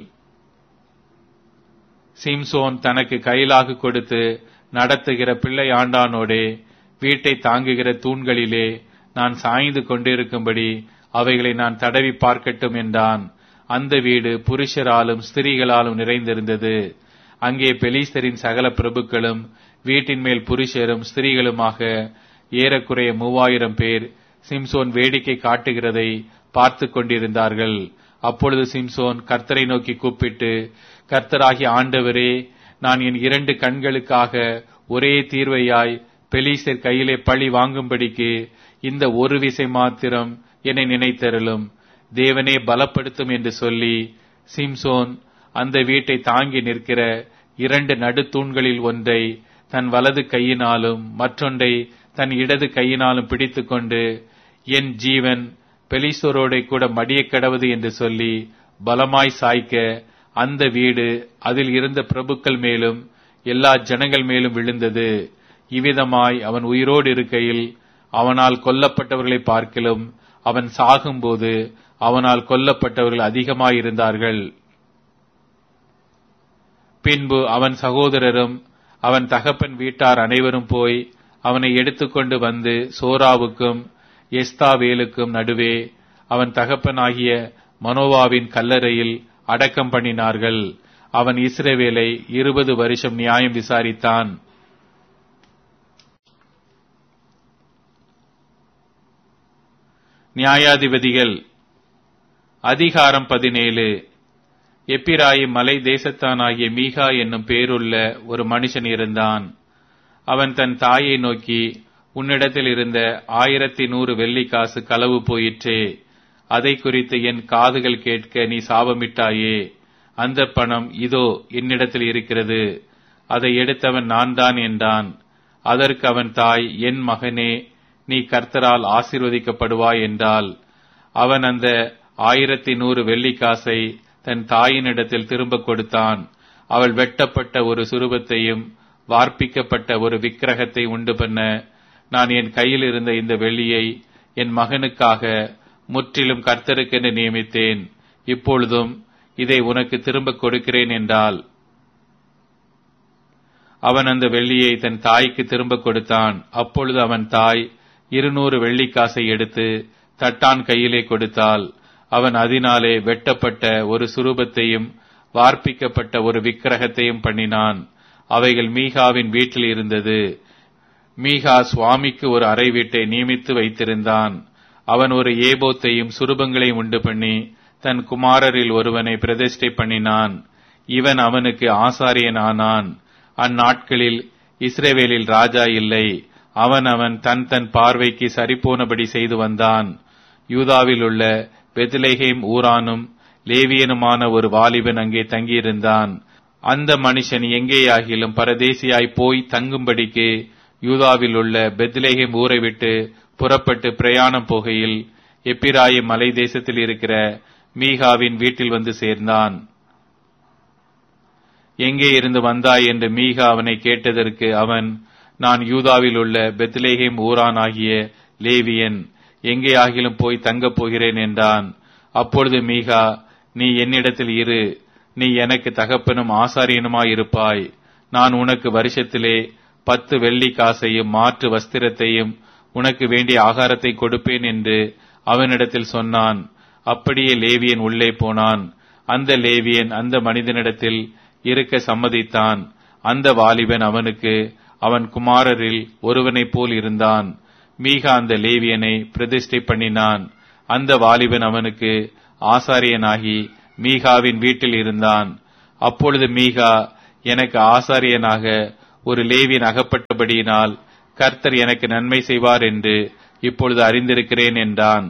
சிம்சோன் தனக்கு கையிலாக கொடுத்து நடத்துகிற பிள்ளை ஆண்டானோடே வீட்டை தாங்குகிற தூண்களிலே நான் சாய்ந்து கொண்டிருக்கும்படி அவைகளை நான் தடவி பார்க்கட்டும் என்றான் அந்த வீடு புருஷராலும் ஸ்திரீகளாலும் நிறைந்திருந்தது அங்கே பெலிஸ்தரின் சகல பிரபுக்களும் வீட்டின் மேல் புருஷரும் ஸ்திரீகளுமாக ஏறக்குறைய மூவாயிரம் பேர் சிம்சோன் வேடிக்கை காட்டுகிறதை பார்த்து கொண்டிருந்தார்கள் அப்பொழுது சிம்சோன் கர்த்தரை நோக்கி கூப்பிட்டு கர்த்தராகி ஆண்டவரே நான் என் இரண்டு கண்களுக்காக ஒரே தீர்வையாய் பெலீசர் கையிலே பழி வாங்கும்படிக்கு இந்த ஒரு விசை மாத்திரம் என்னை நினைத்தருளும் தேவனே பலப்படுத்தும் என்று சொல்லி சிம்சோன் அந்த வீட்டை தாங்கி நிற்கிற இரண்டு நடுத்தூண்களில் ஒன்றை தன் வலது கையினாலும் மற்றொன்றை தன் இடது கையினாலும் பிடித்துக்கொண்டு என் ஜீவன் பெலிசோரோட கூட மடிய கடவுது என்று சொல்லி பலமாய் சாய்க்க அந்த வீடு அதில் இருந்த பிரபுக்கள் மேலும் எல்லா ஜனங்கள் மேலும் விழுந்தது இவ்விதமாய் அவன் உயிரோடு இருக்கையில் அவனால் கொல்லப்பட்டவர்களை பார்க்கிலும் அவன் சாகும்போது அவனால் கொல்லப்பட்டவர்கள் அதிகமாயிருந்தார்கள் பின்பு அவன் சகோதரரும் அவன் தகப்பன் வீட்டார் அனைவரும் போய் அவனை எடுத்துக்கொண்டு வந்து சோராவுக்கும் எஸ்தாவேலுக்கும் நடுவே அவன் தகப்பனாகிய மனோவாவின் கல்லறையில் அடக்கம் பண்ணினார்கள் அவன் இஸ்ரவேலை இருபது வருஷம் நியாயம் விசாரித்தான் நியாயாதிபதிகள் அதிகாரம் பதினேழு எப்பிராயிம் மலை தேசத்தானாகிய மீகா என்னும் பேருள்ள ஒரு மனுஷன் இருந்தான் அவன் தன் தாயை நோக்கி உன்னிடத்தில் இருந்த ஆயிரத்தி நூறு வெள்ளிக்காசு களவு போயிற்றே அதை குறித்து என் காதுகள் கேட்க நீ சாபமிட்டாயே அந்த பணம் இதோ என்னிடத்தில் இருக்கிறது அதை எடுத்தவன் நான் தான் என்றான் அதற்கு அவன் தாய் என் மகனே நீ கர்த்தரால் ஆசீர்வதிக்கப்படுவாய் என்றால் அவன் அந்த ஆயிரத்தி நூறு வெள்ளிக்காசை தன் தாயினிடத்தில் திரும்ப கொடுத்தான் அவள் வெட்டப்பட்ட ஒரு சுரூபத்தையும் வார்ப்பிக்கப்பட்ட ஒரு விக்கிரகத்தை உண்டு பண்ண நான் என் கையில் இருந்த இந்த வெள்ளியை என் மகனுக்காக முற்றிலும் கர்த்தருக்கென்று நியமித்தேன் இப்பொழுதும் இதை உனக்கு திரும்ப கொடுக்கிறேன் என்றால் அவன் அந்த வெள்ளியை தன் தாய்க்கு திரும்ப கொடுத்தான் அப்பொழுது அவன் தாய் இருநூறு வெள்ளிக்காசை எடுத்து தட்டான் கையிலே கொடுத்தாள் அவன் அதனாலே வெட்டப்பட்ட ஒரு சுரூபத்தையும் வார்ப்பிக்கப்பட்ட ஒரு விக்கிரகத்தையும் பண்ணினான் அவைகள் மீகாவின் வீட்டில் இருந்தது மீகா சுவாமிக்கு ஒரு அறை வீட்டை நியமித்து வைத்திருந்தான் அவன் ஒரு ஏபோத்தையும் சுரூபங்களையும் உண்டு பண்ணி தன் குமாரரில் ஒருவனை பிரதிஷ்டை பண்ணினான் இவன் அவனுக்கு ஆசாரியன் ஆனான் அந்நாட்களில் இஸ்ரேவேலில் ராஜா இல்லை அவன் அவன் தன் தன் பார்வைக்கு சரிபோனபடி செய்து வந்தான் யூதாவில் உள்ள பெத்லேஹேம் ஊரானும் லேவியனுமான ஒரு வாலிபன் அங்கே தங்கியிருந்தான் அந்த மனுஷன் எங்கேயாகிலும் பரதேசியாய் போய் தங்கும்படிக்கு யூதாவில் உள்ள பெத்லேஹேம் ஊரை விட்டு புறப்பட்டு பிரயாணம் போகையில் எப்பிராயிம் மலை தேசத்தில் இருக்கிற மீகாவின் வீட்டில் வந்து சேர்ந்தான் எங்கே இருந்து வந்தாய் என்று மீகா அவனை கேட்டதற்கு அவன் நான் யூதாவில் உள்ள பெத்லேஹேம் ஊரான் ஆகிய லேவியன் எங்கே ஆகிலும் போய் தங்கப் போகிறேன் என்றான் அப்பொழுது மீகா நீ என்னிடத்தில் இரு நீ எனக்கு தகப்பனும் ஆசாரியனுமாயிருப்பாய் நான் உனக்கு வருஷத்திலே பத்து வெள்ளி காசையும் மாற்று வஸ்திரத்தையும் உனக்கு வேண்டிய ஆகாரத்தை கொடுப்பேன் என்று அவனிடத்தில் சொன்னான் அப்படியே லேவியன் உள்ளே போனான் அந்த லேவியன் அந்த மனிதனிடத்தில் இருக்க சம்மதித்தான் அந்த வாலிபன் அவனுக்கு அவன் குமாரரில் ஒருவனைப் போல் இருந்தான் மீகா அந்த லேவியனை பிரதிஷ்டை பண்ணினான் அந்த வாலிபன் அவனுக்கு ஆசாரியனாகி மீகாவின் வீட்டில் இருந்தான் அப்பொழுது மீகா எனக்கு ஆசாரியனாக ஒரு லேவியன் அகப்பட்டபடியினால் கர்த்தர் எனக்கு நன்மை செய்வார் என்று இப்பொழுது அறிந்திருக்கிறேன் என்றான்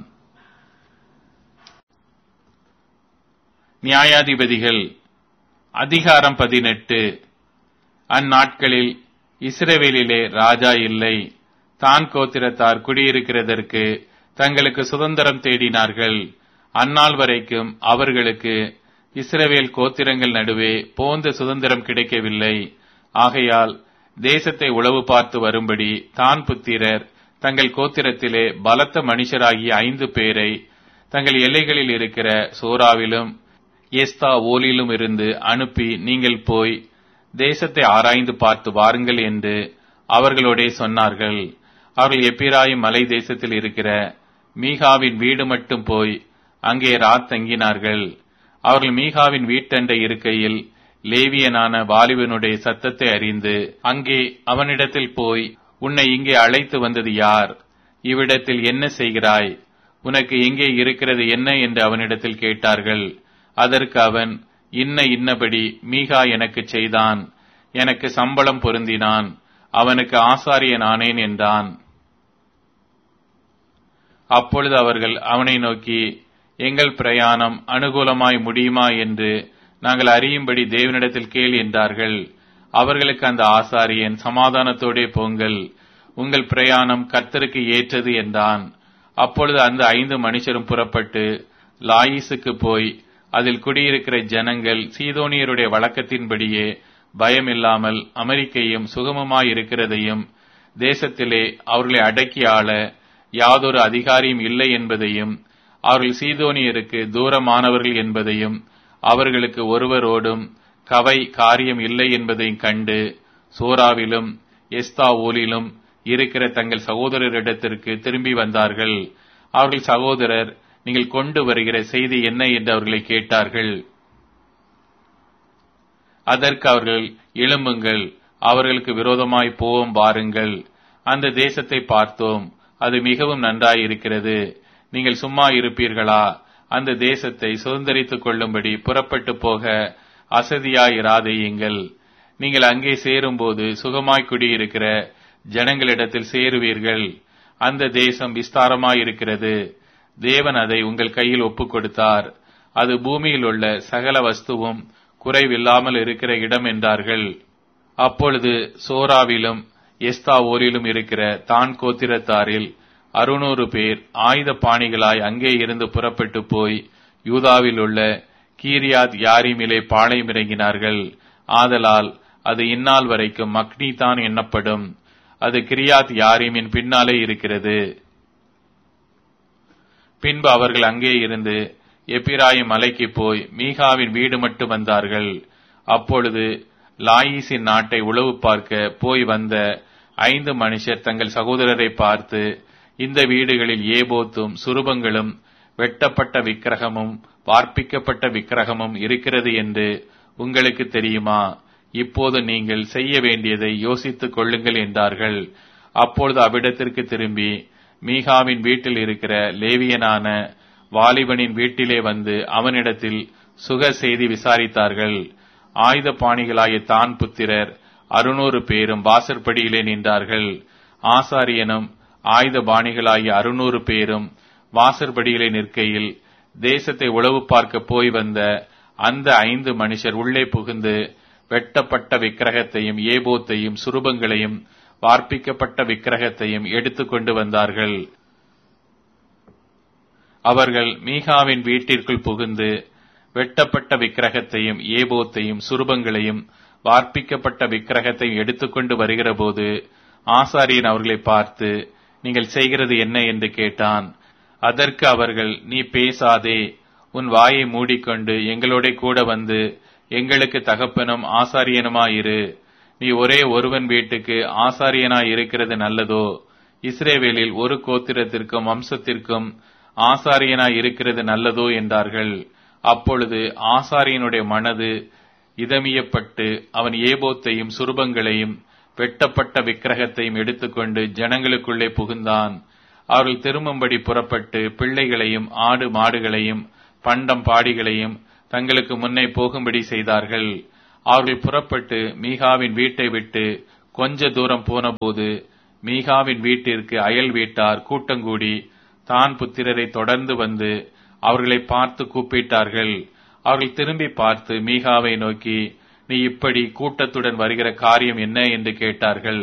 நியாயாதிபதிகள் அதிகாரம் பதினெட்டு அந்நாட்களில் இஸ்ரவேலிலே ராஜா இல்லை தான் கோத்திரத்தார் குடியிருக்கிறதற்கு தங்களுக்கு சுதந்திரம் தேடினார்கள் அந்நாள் வரைக்கும் அவர்களுக்கு இஸ்ரவேல் கோத்திரங்கள் நடுவே போந்த சுதந்திரம் கிடைக்கவில்லை ஆகையால் தேசத்தை உளவு பார்த்து வரும்படி தான் புத்திரர் தங்கள் கோத்திரத்திலே பலத்த மனுஷராகிய ஐந்து பேரை தங்கள் எல்லைகளில் இருக்கிற சோராவிலும் எஸ்தா ஓலிலும் இருந்து அனுப்பி நீங்கள் போய் தேசத்தை ஆராய்ந்து பார்த்து வாருங்கள் என்று அவர்களோடே சொன்னார்கள் அவர்கள் எப்பிராயும் மலை தேசத்தில் இருக்கிற மீகாவின் வீடு மட்டும் போய் அங்கே ராத் தங்கினார்கள் அவர்கள் மீகாவின் வீட்டண்டை இருக்கையில் லேவியனான வாலிபனுடைய சத்தத்தை அறிந்து அங்கே அவனிடத்தில் போய் உன்னை இங்கே அழைத்து வந்தது யார் இவ்விடத்தில் என்ன செய்கிறாய் உனக்கு எங்கே இருக்கிறது என்ன என்று அவனிடத்தில் கேட்டார்கள் அதற்கு அவன் இன்ன இன்னபடி மீகா எனக்கு செய்தான் எனக்கு சம்பளம் பொருந்தினான் அவனுக்கு ஆசாரியன் ஆனேன் என்றான் அப்பொழுது அவர்கள் அவனை நோக்கி எங்கள் பிரயாணம் அனுகூலமாய் முடியுமா என்று நாங்கள் அறியும்படி தேவனிடத்தில் கேள் என்றார்கள் அவர்களுக்கு அந்த ஆசாரியன் சமாதானத்தோடே போங்கள் உங்கள் பிரயாணம் கர்த்தருக்கு ஏற்றது என்றான் அப்பொழுது அந்த ஐந்து மனுஷரும் புறப்பட்டு லாயிசுக்கு போய் அதில் குடியிருக்கிற ஜனங்கள் சீதோனியருடைய வழக்கத்தின்படியே பயமில்லாமல் அமெரிக்கையும் சுகமமாயிருக்கிறதையும் தேசத்திலே அவர்களை அடக்கி ஆள யாதொரு அதிகாரியும் இல்லை என்பதையும் அவர்கள் சீதோனியருக்கு தூரமானவர்கள் என்பதையும் அவர்களுக்கு ஒருவரோடும் கவை காரியம் இல்லை என்பதையும் கண்டு சோராவிலும் எஸ்தாவோலிலும் இருக்கிற தங்கள் சகோதரரிடத்திற்கு திரும்பி வந்தார்கள் அவர்கள் சகோதரர் நீங்கள் கொண்டு வருகிற செய்தி என்ன என்று அவர்களை கேட்டார்கள் அதற்கு அவர்கள் எழும்புங்கள் அவர்களுக்கு விரோதமாய் போவோம் வாருங்கள் அந்த தேசத்தை பார்த்தோம் அது மிகவும் நன்றாயிருக்கிறது நீங்கள் சும்மா இருப்பீர்களா அந்த தேசத்தை சுதந்திரித்துக் கொள்ளும்படி புறப்பட்டு போக அசதியாயிராதேயுங்கள் நீங்கள் அங்கே சேரும்போது சுகமாய் குடியிருக்கிற ஜனங்களிடத்தில் சேருவீர்கள் அந்த தேசம் விஸ்தாரமாயிருக்கிறது தேவன் அதை உங்கள் கையில் ஒப்புக் கொடுத்தார் அது பூமியில் உள்ள சகல வஸ்துவும் குறைவில்லாமல் இருக்கிற இடம் என்றார்கள் அப்பொழுது சோராவிலும் எஸ்தாவோரிலும் இருக்கிற தான் கோத்திரத்தாரில் அறுநூறு பேர் ஆயுத பாணிகளாய் அங்கே இருந்து புறப்பட்டு போய் யூதாவில் உள்ள கீரியாத் யாரிமிலே பாளையம் இறங்கினார்கள் ஆதலால் அது இந்நாள் வரைக்கும் மக்னி தான் எண்ணப்படும் அது கிரியாத் யாரிமின் பின்னாலே இருக்கிறது பின்பு அவர்கள் அங்கே இருந்து எப்பிராயும் மலைக்கு போய் மீகாவின் வீடு மட்டும் வந்தார்கள் அப்பொழுது லாயிசின் நாட்டை உளவு பார்க்க போய் வந்த ஐந்து மனுஷர் தங்கள் சகோதரரை பார்த்து இந்த வீடுகளில் ஏபோத்தும் சுரூபங்களும் வெட்டப்பட்ட விக்கிரகமும் வார்ப்பிக்கப்பட்ட விக்கிரகமும் இருக்கிறது என்று உங்களுக்கு தெரியுமா இப்போது நீங்கள் செய்ய வேண்டியதை யோசித்துக் கொள்ளுங்கள் என்றார்கள் அப்பொழுது அவ்விடத்திற்கு திரும்பி மீகாவின் வீட்டில் இருக்கிற லேவியனான வாலிபனின் வீட்டிலே வந்து அவனிடத்தில் சுக செய்தி விசாரித்தார்கள் ஆயுத பாணிகளாகிய தான் புத்திரர் அறுநூறு பேரும் வாசற்படியிலே நின்றார்கள் ஆசாரியனும் ஆயுத பாணிகளாகிய அறுநூறு பேரும் வாசற்படியிலே நிற்கையில் தேசத்தை உளவு பார்க்க போய் வந்த அந்த ஐந்து மனுஷர் உள்ளே புகுந்து வெட்டப்பட்ட விக்கிரகத்தையும் ஏபோத்தையும் சுரூபங்களையும் வார்ப்பிக்கப்பட்ட விக்கிரகத்தையும் எடுத்துக் கொண்டு வந்தார்கள் அவர்கள் மீகாவின் வீட்டிற்குள் புகுந்து வெட்டப்பட்ட விக்கிரகத்தையும் ஏபோத்தையும் சுரூபங்களையும் வார்ப்பிக்கப்பட்ட விக்கிரகத்தையும் எடுத்துக்கொண்டு வருகிறபோது ஆசாரியன் அவர்களை பார்த்து நீங்கள் செய்கிறது என்ன என்று கேட்டான் அதற்கு அவர்கள் நீ பேசாதே உன் வாயை மூடிக்கொண்டு எங்களோட கூட வந்து எங்களுக்கு தகப்பனும் ஆசாரியனுமாயிரு நீ ஒரே ஒருவன் வீட்டுக்கு ஆசாரியனாய் இருக்கிறது நல்லதோ இஸ்ரேவேலில் ஒரு கோத்திரத்திற்கும் வம்சத்திற்கும் ஆசாரியனாய் இருக்கிறது நல்லதோ என்றார்கள் அப்பொழுது ஆசாரியனுடைய மனது இதமியப்பட்டு அவன் ஏபோத்தையும் சுரூபங்களையும் வெட்டப்பட்ட விக்கிரகத்தையும் எடுத்துக்கொண்டு ஜனங்களுக்குள்ளே புகுந்தான் அவர்கள் திரும்பும்படி புறப்பட்டு பிள்ளைகளையும் ஆடு மாடுகளையும் பண்டம் பாடிகளையும் தங்களுக்கு முன்னே போகும்படி செய்தார்கள் அவர்கள் புறப்பட்டு மீகாவின் வீட்டை விட்டு கொஞ்ச தூரம் போனபோது மீகாவின் வீட்டிற்கு அயல் வீட்டார் கூட்டங்கூடி தான் புத்திரரை தொடர்ந்து வந்து அவர்களை பார்த்து கூப்பிட்டார்கள் அவர்கள் திரும்பி பார்த்து மீகாவை நோக்கி நீ இப்படி கூட்டத்துடன் வருகிற காரியம் என்ன என்று கேட்டார்கள்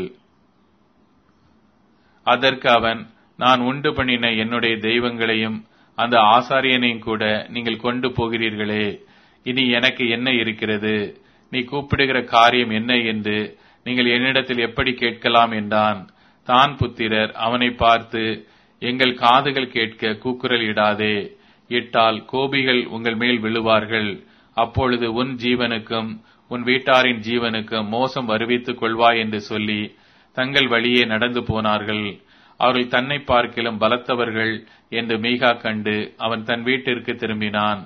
அதற்கு அவன் நான் உண்டு பண்ணின என்னுடைய தெய்வங்களையும் அந்த ஆசாரியனையும் கூட நீங்கள் கொண்டு போகிறீர்களே இனி எனக்கு என்ன இருக்கிறது நீ கூப்பிடுகிற காரியம் என்ன என்று நீங்கள் என்னிடத்தில் எப்படி கேட்கலாம் என்றான் தான் புத்திரர் அவனை பார்த்து எங்கள் காதுகள் கேட்க கூக்குரல் இடாதே இட்டால் கோபிகள் உங்கள் மேல் விழுவார்கள் அப்பொழுது உன் ஜீவனுக்கும் உன் வீட்டாரின் ஜீவனுக்கும் மோசம் வருவித்துக் கொள்வாய் என்று சொல்லி தங்கள் வழியே நடந்து போனார்கள் அவர்கள் தன்னை பார்க்கிலும் பலத்தவர்கள் என்று மீகா கண்டு அவன் தன் வீட்டிற்கு திரும்பினான்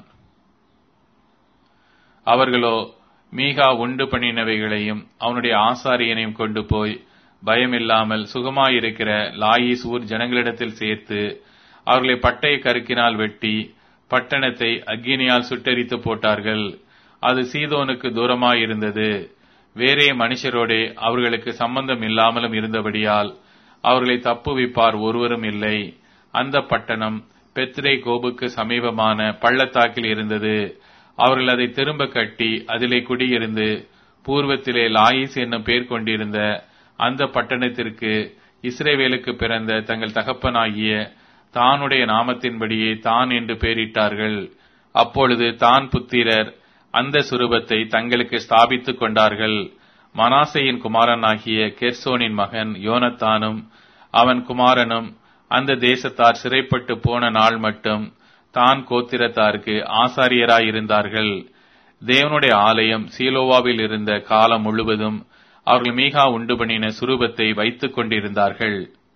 அவர்களோ மீகா உண்டு பண்ணினவைகளையும் அவனுடைய ஆசாரியனையும் கொண்டு போய் பயமில்லாமல் சுகமாயிருக்கிற லாயிஸ் ஊர் ஜனங்களிடத்தில் சேர்த்து அவர்களை பட்டய கருக்கினால் வெட்டி பட்டணத்தை அக்கினியால் சுட்டெரித்து போட்டார்கள் அது சீதோனுக்கு தூரமாயிருந்தது வேறே மனுஷரோடே அவர்களுக்கு சம்பந்தம் இல்லாமலும் இருந்தபடியால் அவர்களை தப்புவிப்பார் ஒருவரும் இல்லை அந்த பட்டணம் பெத்ரே கோபுக்கு சமீபமான பள்ளத்தாக்கில் இருந்தது அவர்கள் அதை திரும்ப கட்டி அதிலே குடியிருந்து பூர்வத்திலே லாயிஸ் என்னும் பேர் கொண்டிருந்த அந்த பட்டணத்திற்கு இஸ்ரேவேலுக்கு பிறந்த தங்கள் தகப்பனாகிய தானுடைய நாமத்தின்படியே தான் என்று பெயரிட்டார்கள் அப்பொழுது தான் புத்திரர் அந்த சுரூபத்தை தங்களுக்கு ஸ்தாபித்துக் கொண்டார்கள் மனாசையின் குமாரனாகிய கெர்சோனின் மகன் யோனத்தானும் அவன் குமாரனும் அந்த தேசத்தார் சிறைப்பட்டு போன நாள் மட்டும் தான் கோத்திரத்தாருக்கு ஆசாரியராயிருந்தார்கள் தேவனுடைய ஆலயம் சீலோவாவில் இருந்த காலம் முழுவதும் அவர்கள் மீகா உண்டு பண்ணின சுரூபத்தை வைத்துக் கொண்டிருந்தார்கள்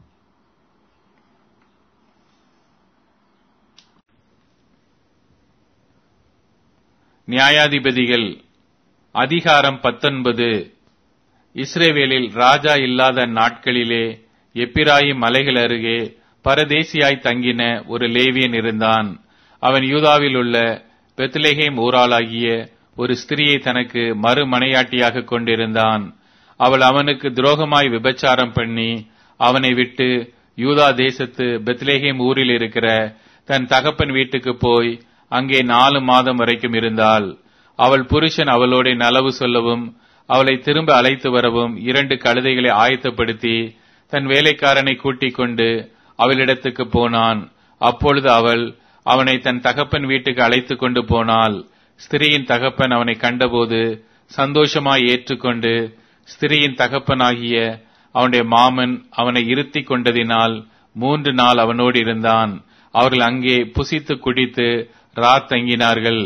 நியாயாதிபதிகள் அதிகாரம் பத்தொன்பது இஸ்ரேவேலில் ராஜா இல்லாத நாட்களிலே எப்பிராயிம் மலைகள் அருகே பரதேசியாய் தங்கின ஒரு லேவியன் இருந்தான் அவன் யூதாவில் உள்ள பெத்லேஹேம் ஊராளாகிய ஒரு ஸ்திரியை தனக்கு மறுமனையாட்டியாக கொண்டிருந்தான் அவள் அவனுக்கு துரோகமாய் விபச்சாரம் பண்ணி அவனை விட்டு யூதா தேசத்து பெத்லேஹேம் ஊரில் இருக்கிற தன் தகப்பன் வீட்டுக்கு போய் அங்கே நாலு மாதம் வரைக்கும் இருந்தாள் அவள் புருஷன் அவளோட நலவு சொல்லவும் அவளை திரும்ப அழைத்து வரவும் இரண்டு கழுதைகளை ஆயத்தப்படுத்தி தன் வேலைக்காரனை கூட்டிக் கொண்டு அவளிடத்துக்கு போனான் அப்பொழுது அவள் அவனை தன் தகப்பன் வீட்டுக்கு அழைத்து கொண்டு போனாள் ஸ்திரீயின் தகப்பன் அவனை கண்டபோது சந்தோஷமாய் ஏற்றுக்கொண்டு ஸ்திரீயின் தகப்பனாகிய அவனுடைய மாமன் அவனை இருத்தி கொண்டதினால் மூன்று நாள் அவனோடு இருந்தான் அவர்கள் அங்கே புசித்து குடித்து ராத் தங்கினார்கள்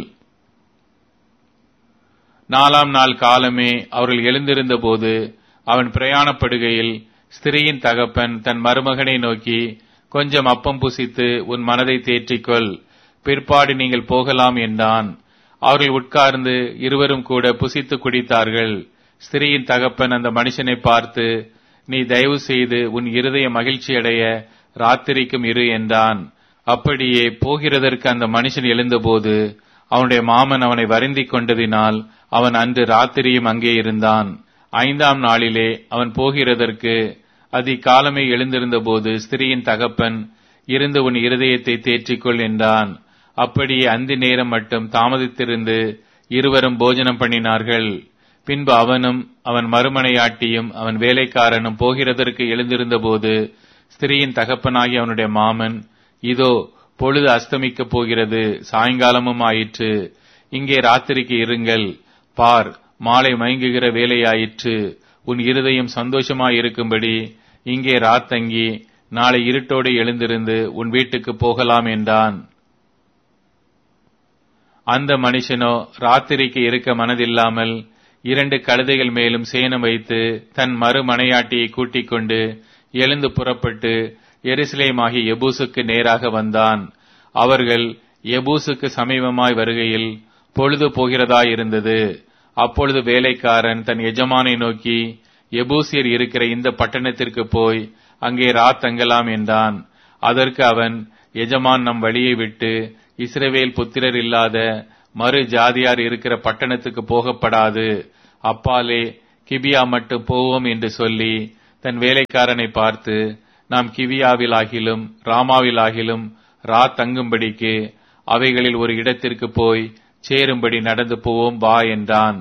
நாலாம் நாள் காலமே அவர்கள் எழுந்திருந்த போது அவன் பிரயாணப்படுகையில் ஸ்திரீயின் தகப்பன் தன் மருமகனை நோக்கி கொஞ்சம் அப்பம் புசித்து உன் மனதை தேற்றிக்கொள் பிற்பாடு நீங்கள் போகலாம் என்றான் அவர்கள் உட்கார்ந்து இருவரும் கூட புசித்து குடித்தார்கள் ஸ்திரீயின் தகப்பன் அந்த மனுஷனை பார்த்து நீ தயவு செய்து உன் இருதய மகிழ்ச்சியடைய ராத்திரிக்கும் இரு என்றான் அப்படியே போகிறதற்கு அந்த மனுஷன் எழுந்தபோது அவனுடைய மாமன் அவனை வருந்திக் கொண்டதினால் அவன் அன்று ராத்திரியும் அங்கே இருந்தான் ஐந்தாம் நாளிலே அவன் போகிறதற்கு அதிகாலமே எழுந்திருந்தபோது ஸ்திரீயின் தகப்பன் இருந்து உன் இருதயத்தை தேற்றிக்கொள் என்றான் அப்படியே அந்தி நேரம் மட்டும் தாமதித்திருந்து இருவரும் போஜனம் பண்ணினார்கள் பின்பு அவனும் அவன் மறுமனையாட்டியும் அவன் வேலைக்காரனும் போகிறதற்கு எழுந்திருந்தபோது ஸ்திரீயின் தகப்பனாகி அவனுடைய மாமன் இதோ பொழுது அஸ்தமிக்கப் போகிறது சாயங்காலமும் ஆயிற்று இங்கே ராத்திரிக்கு இருங்கள் பார் மாலை மயங்குகிற வேலையாயிற்று உன் இருதயம் சந்தோஷமாயிருக்கும்படி இங்கே ராத்தங்கி நாளை இருட்டோடு எழுந்திருந்து உன் வீட்டுக்கு போகலாம் என்றான் அந்த மனுஷனோ ராத்திரிக்கு இருக்க மனதில்லாமல் இரண்டு கழுதைகள் மேலும் சேனம் வைத்து தன் மறுமனையாட்டியை கூட்டிக் கொண்டு எழுந்து புறப்பட்டு எருசலேமாகி எபூசுக்கு நேராக வந்தான் அவர்கள் எபூசுக்கு சமீபமாய் வருகையில் பொழுது போகிறதாயிருந்தது அப்பொழுது வேலைக்காரன் தன் எஜமானை நோக்கி எபூசியர் இருக்கிற இந்த பட்டணத்திற்கு போய் அங்கே ரா தங்கலாம் என்றான் அதற்கு அவன் எஜமான் நம் வழியை விட்டு இஸ்ரவேல் புத்திரர் இல்லாத மறு ஜாதியார் இருக்கிற பட்டணத்துக்கு போகப்படாது அப்பாலே கிபியா மட்டும் போவோம் என்று சொல்லி தன் வேலைக்காரனை பார்த்து நாம் கிவியாவிலாகிலும் ராமாவிலாகிலும் ரா தங்கும்படிக்கு அவைகளில் ஒரு இடத்திற்கு போய் சேரும்படி நடந்து போவோம் வா என்றான்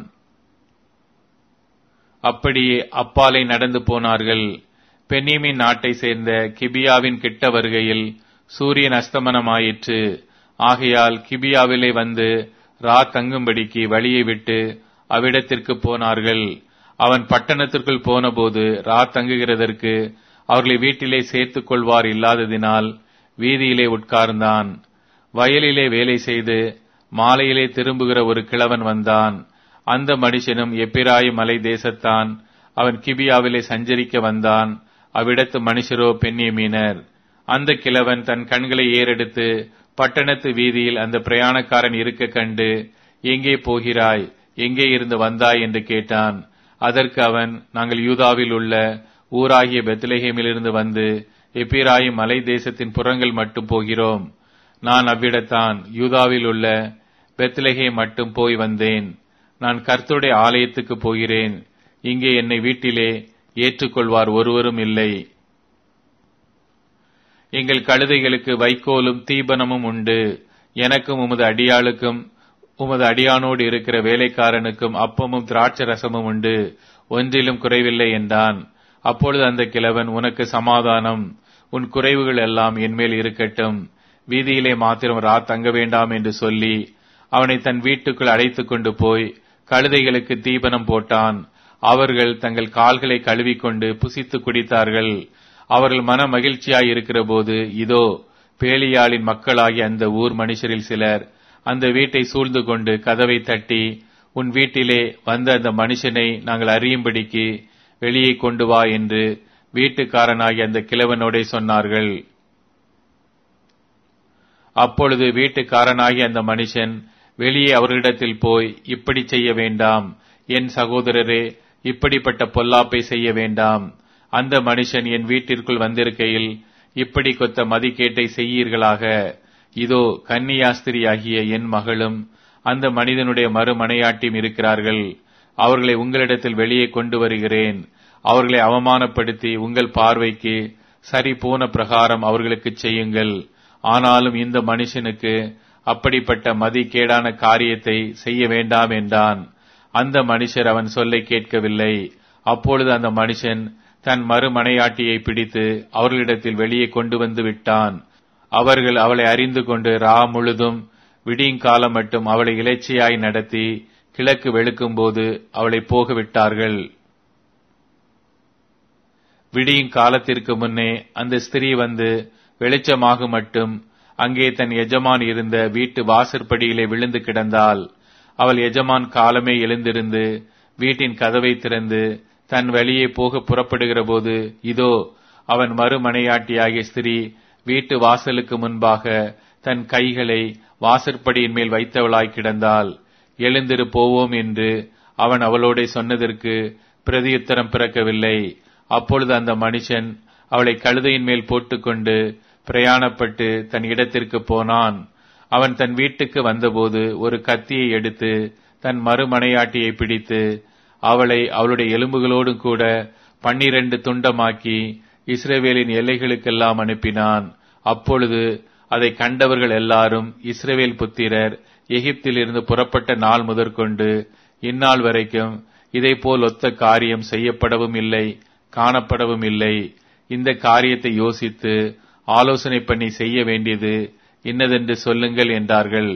அப்படியே அப்பாலை நடந்து போனார்கள் பென்னியமின் நாட்டை சேர்ந்த கிபியாவின் கிட்ட வருகையில் சூரியன் அஸ்தமனமாயிற்று ஆகையால் கிபியாவிலே வந்து ரா தங்கும்படிக்கு வழியை விட்டு அவ்விடத்திற்கு போனார்கள் அவன் பட்டணத்திற்குள் போனபோது ரா தங்குகிறதற்கு அவர்களை வீட்டிலே சேர்த்துக் கொள்வார் இல்லாததினால் வீதியிலே உட்கார்ந்தான் வயலிலே வேலை செய்து மாலையிலே திரும்புகிற ஒரு கிழவன் வந்தான் அந்த மனுஷனும் எப்பிராயி மலை தேசத்தான் அவன் கிபியாவிலே சஞ்சரிக்க வந்தான் அவ்விடத்து மனுஷரோ பெண்ணியமீனர் அந்த கிழவன் தன் கண்களை ஏறெடுத்து பட்டணத்து வீதியில் அந்த பிரயாணக்காரன் இருக்க கண்டு எங்கே போகிறாய் எங்கே இருந்து வந்தாய் என்று கேட்டான் அதற்கு அவன் நாங்கள் யூதாவில் உள்ள ஊராகிய பெத்லஹேமிலிருந்து வந்து எப்பிராயும் மலை தேசத்தின் புறங்கள் மட்டும் போகிறோம் நான் அவ்விடத்தான் யூதாவில் உள்ள பெத்லஹே மட்டும் போய் வந்தேன் நான் கர்த்தருடைய ஆலயத்துக்கு போகிறேன் இங்கே என்னை வீட்டிலே ஏற்றுக்கொள்வார் ஒருவரும் இல்லை எங்கள் கழுதைகளுக்கு வைக்கோலும் தீபனமும் உண்டு எனக்கும் உமது அடியாளுக்கும் உமது அடியானோடு இருக்கிற வேலைக்காரனுக்கும் அப்பமும் திராட்சை ரசமும் உண்டு ஒன்றிலும் குறைவில்லை என்றான் அப்பொழுது அந்த கிழவன் உனக்கு சமாதானம் உன் குறைவுகள் எல்லாம் என்மேல் இருக்கட்டும் வீதியிலே மாத்திரம் ரா தங்க வேண்டாம் என்று சொல்லி அவனை தன் வீட்டுக்குள் அழைத்துக் கொண்டு போய் கழுதைகளுக்கு தீபனம் போட்டான் அவர்கள் தங்கள் கால்களை கழுவிக்கொண்டு புசித்து குடித்தார்கள் அவர்கள் மன மகிழ்ச்சியாய் இருக்கிற போது இதோ பேலியாளின் மக்களாகிய அந்த ஊர் மனுஷரில் சிலர் அந்த வீட்டை சூழ்ந்து கொண்டு கதவை தட்டி உன் வீட்டிலே வந்த அந்த மனுஷனை நாங்கள் அறியும்படிக்கு வெளியே கொண்டு வா என்று வீட்டுக்காரனாகிய அந்த கிழவனோடே சொன்னார்கள் அப்பொழுது வீட்டுக்காரனாகிய அந்த மனுஷன் வெளியே அவர்களிடத்தில் போய் இப்படி செய்ய வேண்டாம் என் சகோதரரே இப்படிப்பட்ட பொல்லாப்பை செய்ய வேண்டாம் அந்த மனுஷன் என் வீட்டிற்குள் வந்திருக்கையில் இப்படி கொத்த மதிக்கேட்டை செய்யீர்களாக இதோ கன்னியாஸ்திரியாகிய என் மகளும் அந்த மனிதனுடைய மறுமனையாட்டியும் இருக்கிறார்கள் அவர்களை உங்களிடத்தில் வெளியே கொண்டு வருகிறேன் அவர்களை அவமானப்படுத்தி உங்கள் பார்வைக்கு சரி போன பிரகாரம் அவர்களுக்கு செய்யுங்கள் ஆனாலும் இந்த மனுஷனுக்கு அப்படிப்பட்ட மதிக்கேடான காரியத்தை செய்ய வேண்டாம் என்றான் அந்த மனுஷர் அவன் சொல்லை கேட்கவில்லை அப்பொழுது அந்த மனுஷன் தன் மறுமனையாட்டியை பிடித்து அவர்களிடத்தில் வெளியே கொண்டு வந்து விட்டான் அவர்கள் அவளை அறிந்து கொண்டு ரா முழுதும் விடியுங்காலம் மட்டும் அவளை இலைச்சியாய் நடத்தி கிழக்கு வெளுக்கும்போது அவளை போக விட்டார்கள் விடியும் காலத்திற்கு முன்னே அந்த ஸ்திரீ வந்து வெளிச்சமாக மட்டும் அங்கே தன் எஜமான் இருந்த வீட்டு வாசற்படியிலே விழுந்து கிடந்தாள் அவள் எஜமான் காலமே எழுந்திருந்து வீட்டின் கதவை திறந்து தன் வழியே போக புறப்படுகிற போது இதோ அவன் மறுமனையாட்டியாகிய ஸ்திரீ வீட்டு வாசலுக்கு முன்பாக தன் கைகளை வாசற்படியின் மேல் வைத்தவளாய் கிடந்தாள் எழுந்திரு போவோம் என்று அவன் அவளோட சொன்னதற்கு பிரதியுத்தரம் பிறக்கவில்லை அப்பொழுது அந்த மனுஷன் அவளை கழுதையின் மேல் போட்டுக்கொண்டு பிரயாணப்பட்டு தன் இடத்திற்கு போனான் அவன் தன் வீட்டுக்கு வந்தபோது ஒரு கத்தியை எடுத்து தன் மறுமனையாட்டியை பிடித்து அவளை அவளுடைய எலும்புகளோடும் கூட பன்னிரண்டு துண்டமாக்கி இஸ்ரேவேலின் எல்லைகளுக்கெல்லாம் அனுப்பினான் அப்பொழுது அதை கண்டவர்கள் எல்லாரும் இஸ்ரேவேல் புத்திரர் எகிப்திலிருந்து புறப்பட்ட நாள் முதற்கொண்டு இந்நாள் வரைக்கும் இதைப்போல் ஒத்த காரியம் செய்யப்படவும் இல்லை காணப்படவும் இல்லை இந்த காரியத்தை யோசித்து ஆலோசனை பண்ணி செய்ய வேண்டியது இன்னதென்று சொல்லுங்கள் என்றார்கள்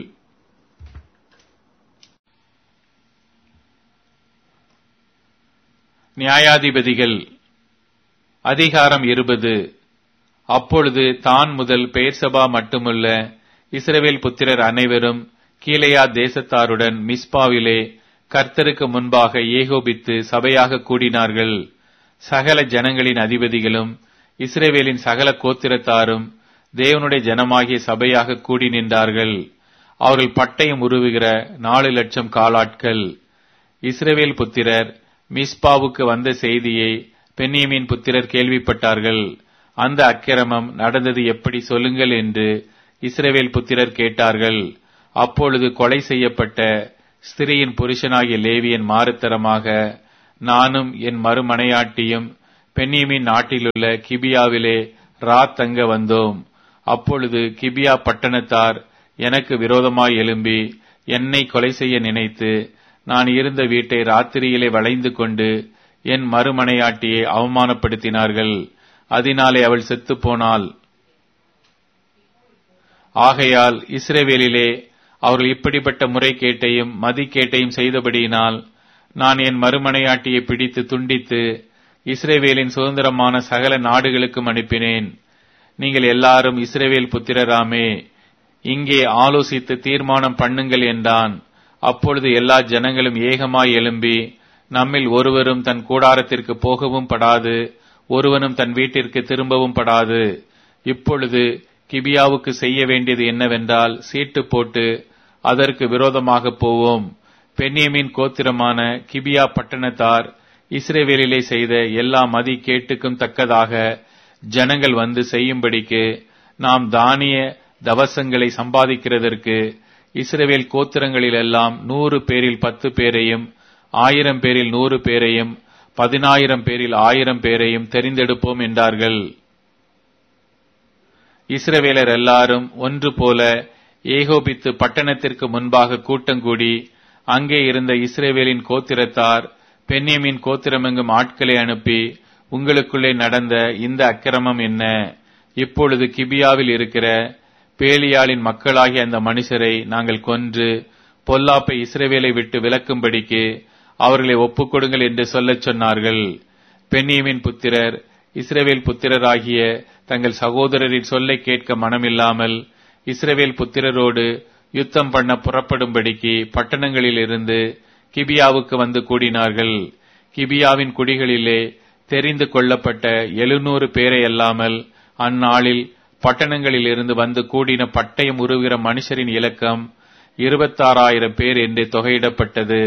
நியாயாதிபதிகள் அதிகாரம் இருபது அப்பொழுது தான் முதல் பெயர்சபா மட்டுமல்ல இஸ்ரவேல் புத்திரர் அனைவரும் கீழையா தேசத்தாருடன் மிஸ்பாவிலே கர்த்தருக்கு முன்பாக ஏகோபித்து சபையாக கூடினார்கள் சகல ஜனங்களின் அதிபதிகளும் இஸ்ரேவேலின் சகல கோத்திரத்தாரும் தேவனுடைய ஜனமாகிய சபையாக கூடி நின்றார்கள் அவர்கள் பட்டயம் உருவுகிற நாலு லட்சம் காலாட்கள் இஸ்ரேவேல் புத்திரர் மிஸ்பாவுக்கு வந்த செய்தியை பென்னியமின் புத்திரர் கேள்விப்பட்டார்கள் அந்த அக்கிரமம் நடந்தது எப்படி சொல்லுங்கள் என்று இஸ்ரவேல் புத்திரர் கேட்டார்கள் அப்பொழுது கொலை செய்யப்பட்ட ஸ்திரியின் புருஷனாகிய லேவியன் மாறுத்தரமாக நானும் என் மறுமனையாட்டியும் பென்னியமின் நாட்டிலுள்ள கிபியாவிலே ராத் தங்க வந்தோம் அப்பொழுது கிபியா பட்டணத்தார் எனக்கு விரோதமாய் எழும்பி என்னை கொலை செய்ய நினைத்து நான் இருந்த வீட்டை ராத்திரியிலே வளைந்து கொண்டு என் மறுமனையாட்டியை அவமானப்படுத்தினார்கள் அதனாலே அவள் செத்துப் போனாள் ஆகையால் இஸ்ரேவேலிலே அவர்கள் இப்படிப்பட்ட முறைகேட்டையும் மதிக்கேட்டையும் செய்தபடியினால் நான் என் மறுமனையாட்டியை பிடித்து துண்டித்து இஸ்ரேவேலின் சுதந்திரமான சகல நாடுகளுக்கும் அனுப்பினேன் நீங்கள் எல்லாரும் இஸ்ரேவேல் புத்திரராமே இங்கே ஆலோசித்து தீர்மானம் பண்ணுங்கள் என்றான் அப்பொழுது எல்லா ஜனங்களும் ஏகமாய் எழும்பி நம்மில் ஒருவரும் தன் கூடாரத்திற்கு போகவும் படாது ஒருவனும் தன் வீட்டிற்கு திரும்பவும் படாது இப்பொழுது கிபியாவுக்கு செய்ய வேண்டியது என்னவென்றால் சீட்டு போட்டு அதற்கு விரோதமாக போவோம் பென்னியமின் கோத்திரமான கிபியா பட்டணத்தார் இஸ்ரேவேலிலே செய்த எல்லா மதி கேட்டுக்கும் தக்கதாக ஜனங்கள் வந்து செய்யும்படிக்கு நாம் தானிய தவசங்களை சம்பாதிக்கிறதற்கு இஸ்ரவேல் கோத்திரங்களிலெல்லாம் நூறு பேரில் பத்து பேரையும் ஆயிரம் பேரில் நூறு பேரையும் பதினாயிரம் பேரில் ஆயிரம் பேரையும் தெரிந்தெடுப்போம் என்றார்கள் இஸ்ரவேலர் எல்லாரும் ஒன்று போல ஏகோபித்து பட்டணத்திற்கு முன்பாக கூட்டங்கூடி அங்கே இருந்த இஸ்ரேவேலின் கோத்திரத்தார் பென்னியமின் கோத்திரமெங்கும் ஆட்களை அனுப்பி உங்களுக்குள்ளே நடந்த இந்த அக்கிரமம் என்ன இப்பொழுது கிபியாவில் இருக்கிற பேலியாளின் மக்களாகிய அந்த மனுஷரை நாங்கள் கொன்று பொல்லாப்பை இஸ்ரேவேலை விட்டு விலக்கும்படிக்கு அவர்களை ஒப்புக்கொடுங்கள் என்று சொல்லச் சொன்னார்கள் பென்னியமின் புத்திரர் இஸ்ரேவேல் புத்திரராகிய தங்கள் சகோதரரின் சொல்லை கேட்க மனமில்லாமல் இஸ்ரேவேல் புத்திரரோடு யுத்தம் பண்ண புறப்படும்படிக்கு பட்டணங்களில் இருந்து கிபியாவுக்கு வந்து கூடினார்கள் கிபியாவின் குடிகளிலே தெரிந்து கொள்ளப்பட்ட எழுநூறு பேரை அல்லாமல் அந்நாளில் பட்டணங்களில் இருந்து வந்து கூடின பட்டயம் உருவுகிற மனுஷரின் இலக்கம் இருபத்தாறாயிரம் பேர் என்று தொகையிடப்பட்டது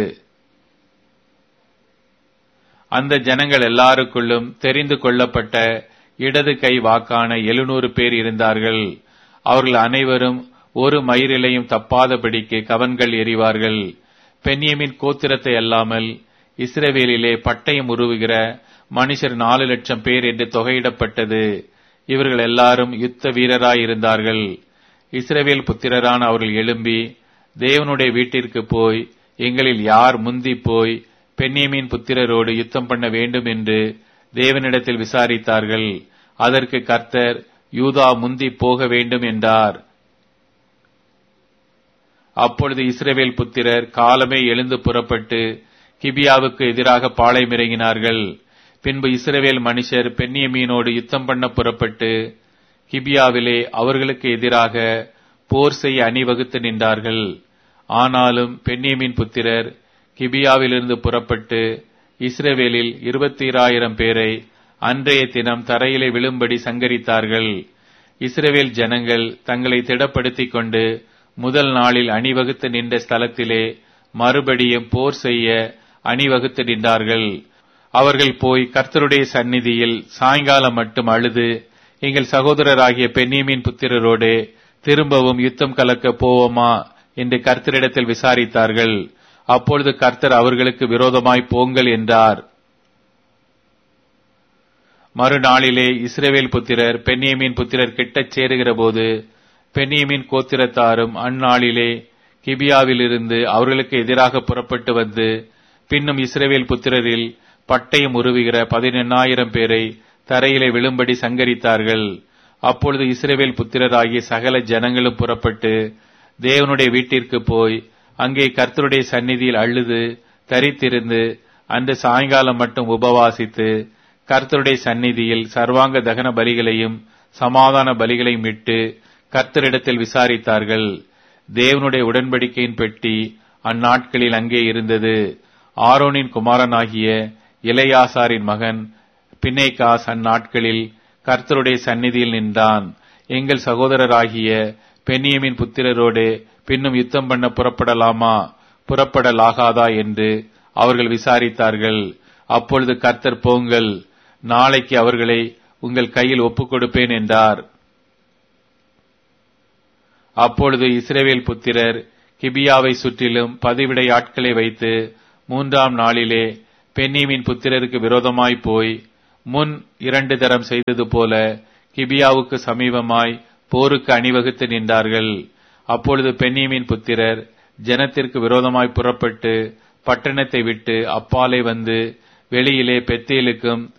அந்த ஜனங்கள் எல்லாருக்குள்ளும் தெரிந்து கொள்ளப்பட்ட இடது கை வாக்கான எழுநூறு பேர் இருந்தார்கள் அவர்கள் அனைவரும் ஒரு மயிரிலையும் தப்பாதபடிக்கு கவன்கள் எறிவார்கள் பென்யமின் கோத்திரத்தை அல்லாமல் இஸ்ரவேலிலே பட்டயம் உருவுகிற மனுஷர் நாலு லட்சம் பேர் என்று தொகையிடப்பட்டது இவர்கள் எல்லாரும் யுத்த வீரராயிருந்தார்கள் இஸ்ரவேல் புத்திரரான அவர்கள் எழும்பி தேவனுடைய வீட்டிற்கு போய் எங்களில் யார் முந்தி போய் பென்னியமின் புத்திரரோடு யுத்தம் பண்ண வேண்டும் என்று தேவனிடத்தில் விசாரித்தார்கள் அதற்கு கர்த்தர் யூதா முந்தி போக வேண்டும் என்றார் அப்பொழுது இஸ்ரவேல் புத்திரர் காலமே எழுந்து புறப்பட்டு கிபியாவுக்கு எதிராக பாளையமிறங்கினார்கள் பின்பு இஸ்ரவேல் மனுஷர் பென்னியமீனோடு யுத்தம் பண்ண புறப்பட்டு கிபியாவிலே அவர்களுக்கு எதிராக போர் செய்ய அணிவகுத்து நின்றார்கள் ஆனாலும் பென்னியமின் புத்திரர் கிபியாவிலிருந்து புறப்பட்டு இஸ்ரவேலில் இருபத்தீராயிரம் பேரை அன்றைய தினம் தரையிலே விழும்படி சங்கரித்தார்கள் இஸ்ரவேல் ஜனங்கள் தங்களை திடப்படுத்திக் கொண்டு முதல் நாளில் அணிவகுத்து நின்ற ஸ்தலத்திலே மறுபடியும் போர் செய்ய அணிவகுத்து நின்றார்கள் அவர்கள் போய் கர்த்தருடைய சந்நிதியில் சாயங்காலம் மட்டும் அழுது எங்கள் சகோதரராகிய பென்னீமின் புத்திரரோடு திரும்பவும் யுத்தம் கலக்க போவோமா என்று கர்த்தரிடத்தில் விசாரித்தார்கள் அப்பொழுது கர்த்தர் அவர்களுக்கு விரோதமாய் போங்கள் என்றார் மறுநாளிலே இஸ்ரவேல் புத்திரர் பென்னியமின் புத்திரர் கிட்டச் சேருகிற போது பென்னியமின் கோத்திரத்தாரும் அந்நாளிலே கிபியாவிலிருந்து அவர்களுக்கு எதிராக புறப்பட்டு வந்து பின்னும் இஸ்ரவேல் புத்திரரில் பட்டயம் உருவுகிற பதினெண்ணாயிரம் பேரை தரையிலே விழும்படி சங்கரித்தார்கள் அப்பொழுது இஸ்ரவேல் புத்திரராகிய சகல ஜனங்களும் புறப்பட்டு தேவனுடைய வீட்டிற்கு போய் அங்கே கர்த்தருடைய சந்நிதியில் அழுது தரித்திருந்து அன்று சாயங்காலம் மட்டும் உபவாசித்து கர்த்தருடைய சந்நிதியில் சர்வாங்க தகன பலிகளையும் சமாதான பலிகளையும் இட்டு கர்த்தரிடத்தில் விசாரித்தார்கள் தேவனுடைய உடன்படிக்கையின் பெட்டி அந்நாட்களில் அங்கே இருந்தது ஆரோனின் குமாரனாகிய இளையாசாரின் மகன் பின்னேகாஸ் அந்நாட்களில் கர்த்தருடைய சந்நிதியில் நின்றான் எங்கள் சகோதரராகிய பென்னியமின் புத்திரரோடு பின்னும் யுத்தம் பண்ண புறப்படலாமா புறப்படலாகாதா என்று அவர்கள் விசாரித்தார்கள் அப்பொழுது கர்த்தர் போங்கள் நாளைக்கு அவர்களை உங்கள் கையில் ஒப்புக் கொடுப்பேன் என்றார் அப்பொழுது இஸ்ரேவேல் புத்திரர் கிபியாவை சுற்றிலும் பதிவிடை ஆட்களை வைத்து மூன்றாம் நாளிலே பென்னீமின் புத்திரருக்கு விரோதமாய் போய் முன் இரண்டு தரம் செய்தது போல கிபியாவுக்கு சமீபமாய் போருக்கு அணிவகுத்து நின்றார்கள் அப்பொழுது பென்னீமின் புத்திரர் ஜனத்திற்கு விரோதமாய் புறப்பட்டு பட்டணத்தை விட்டு அப்பாலே வந்து வெளியிலே பெத்தேலுக்கும்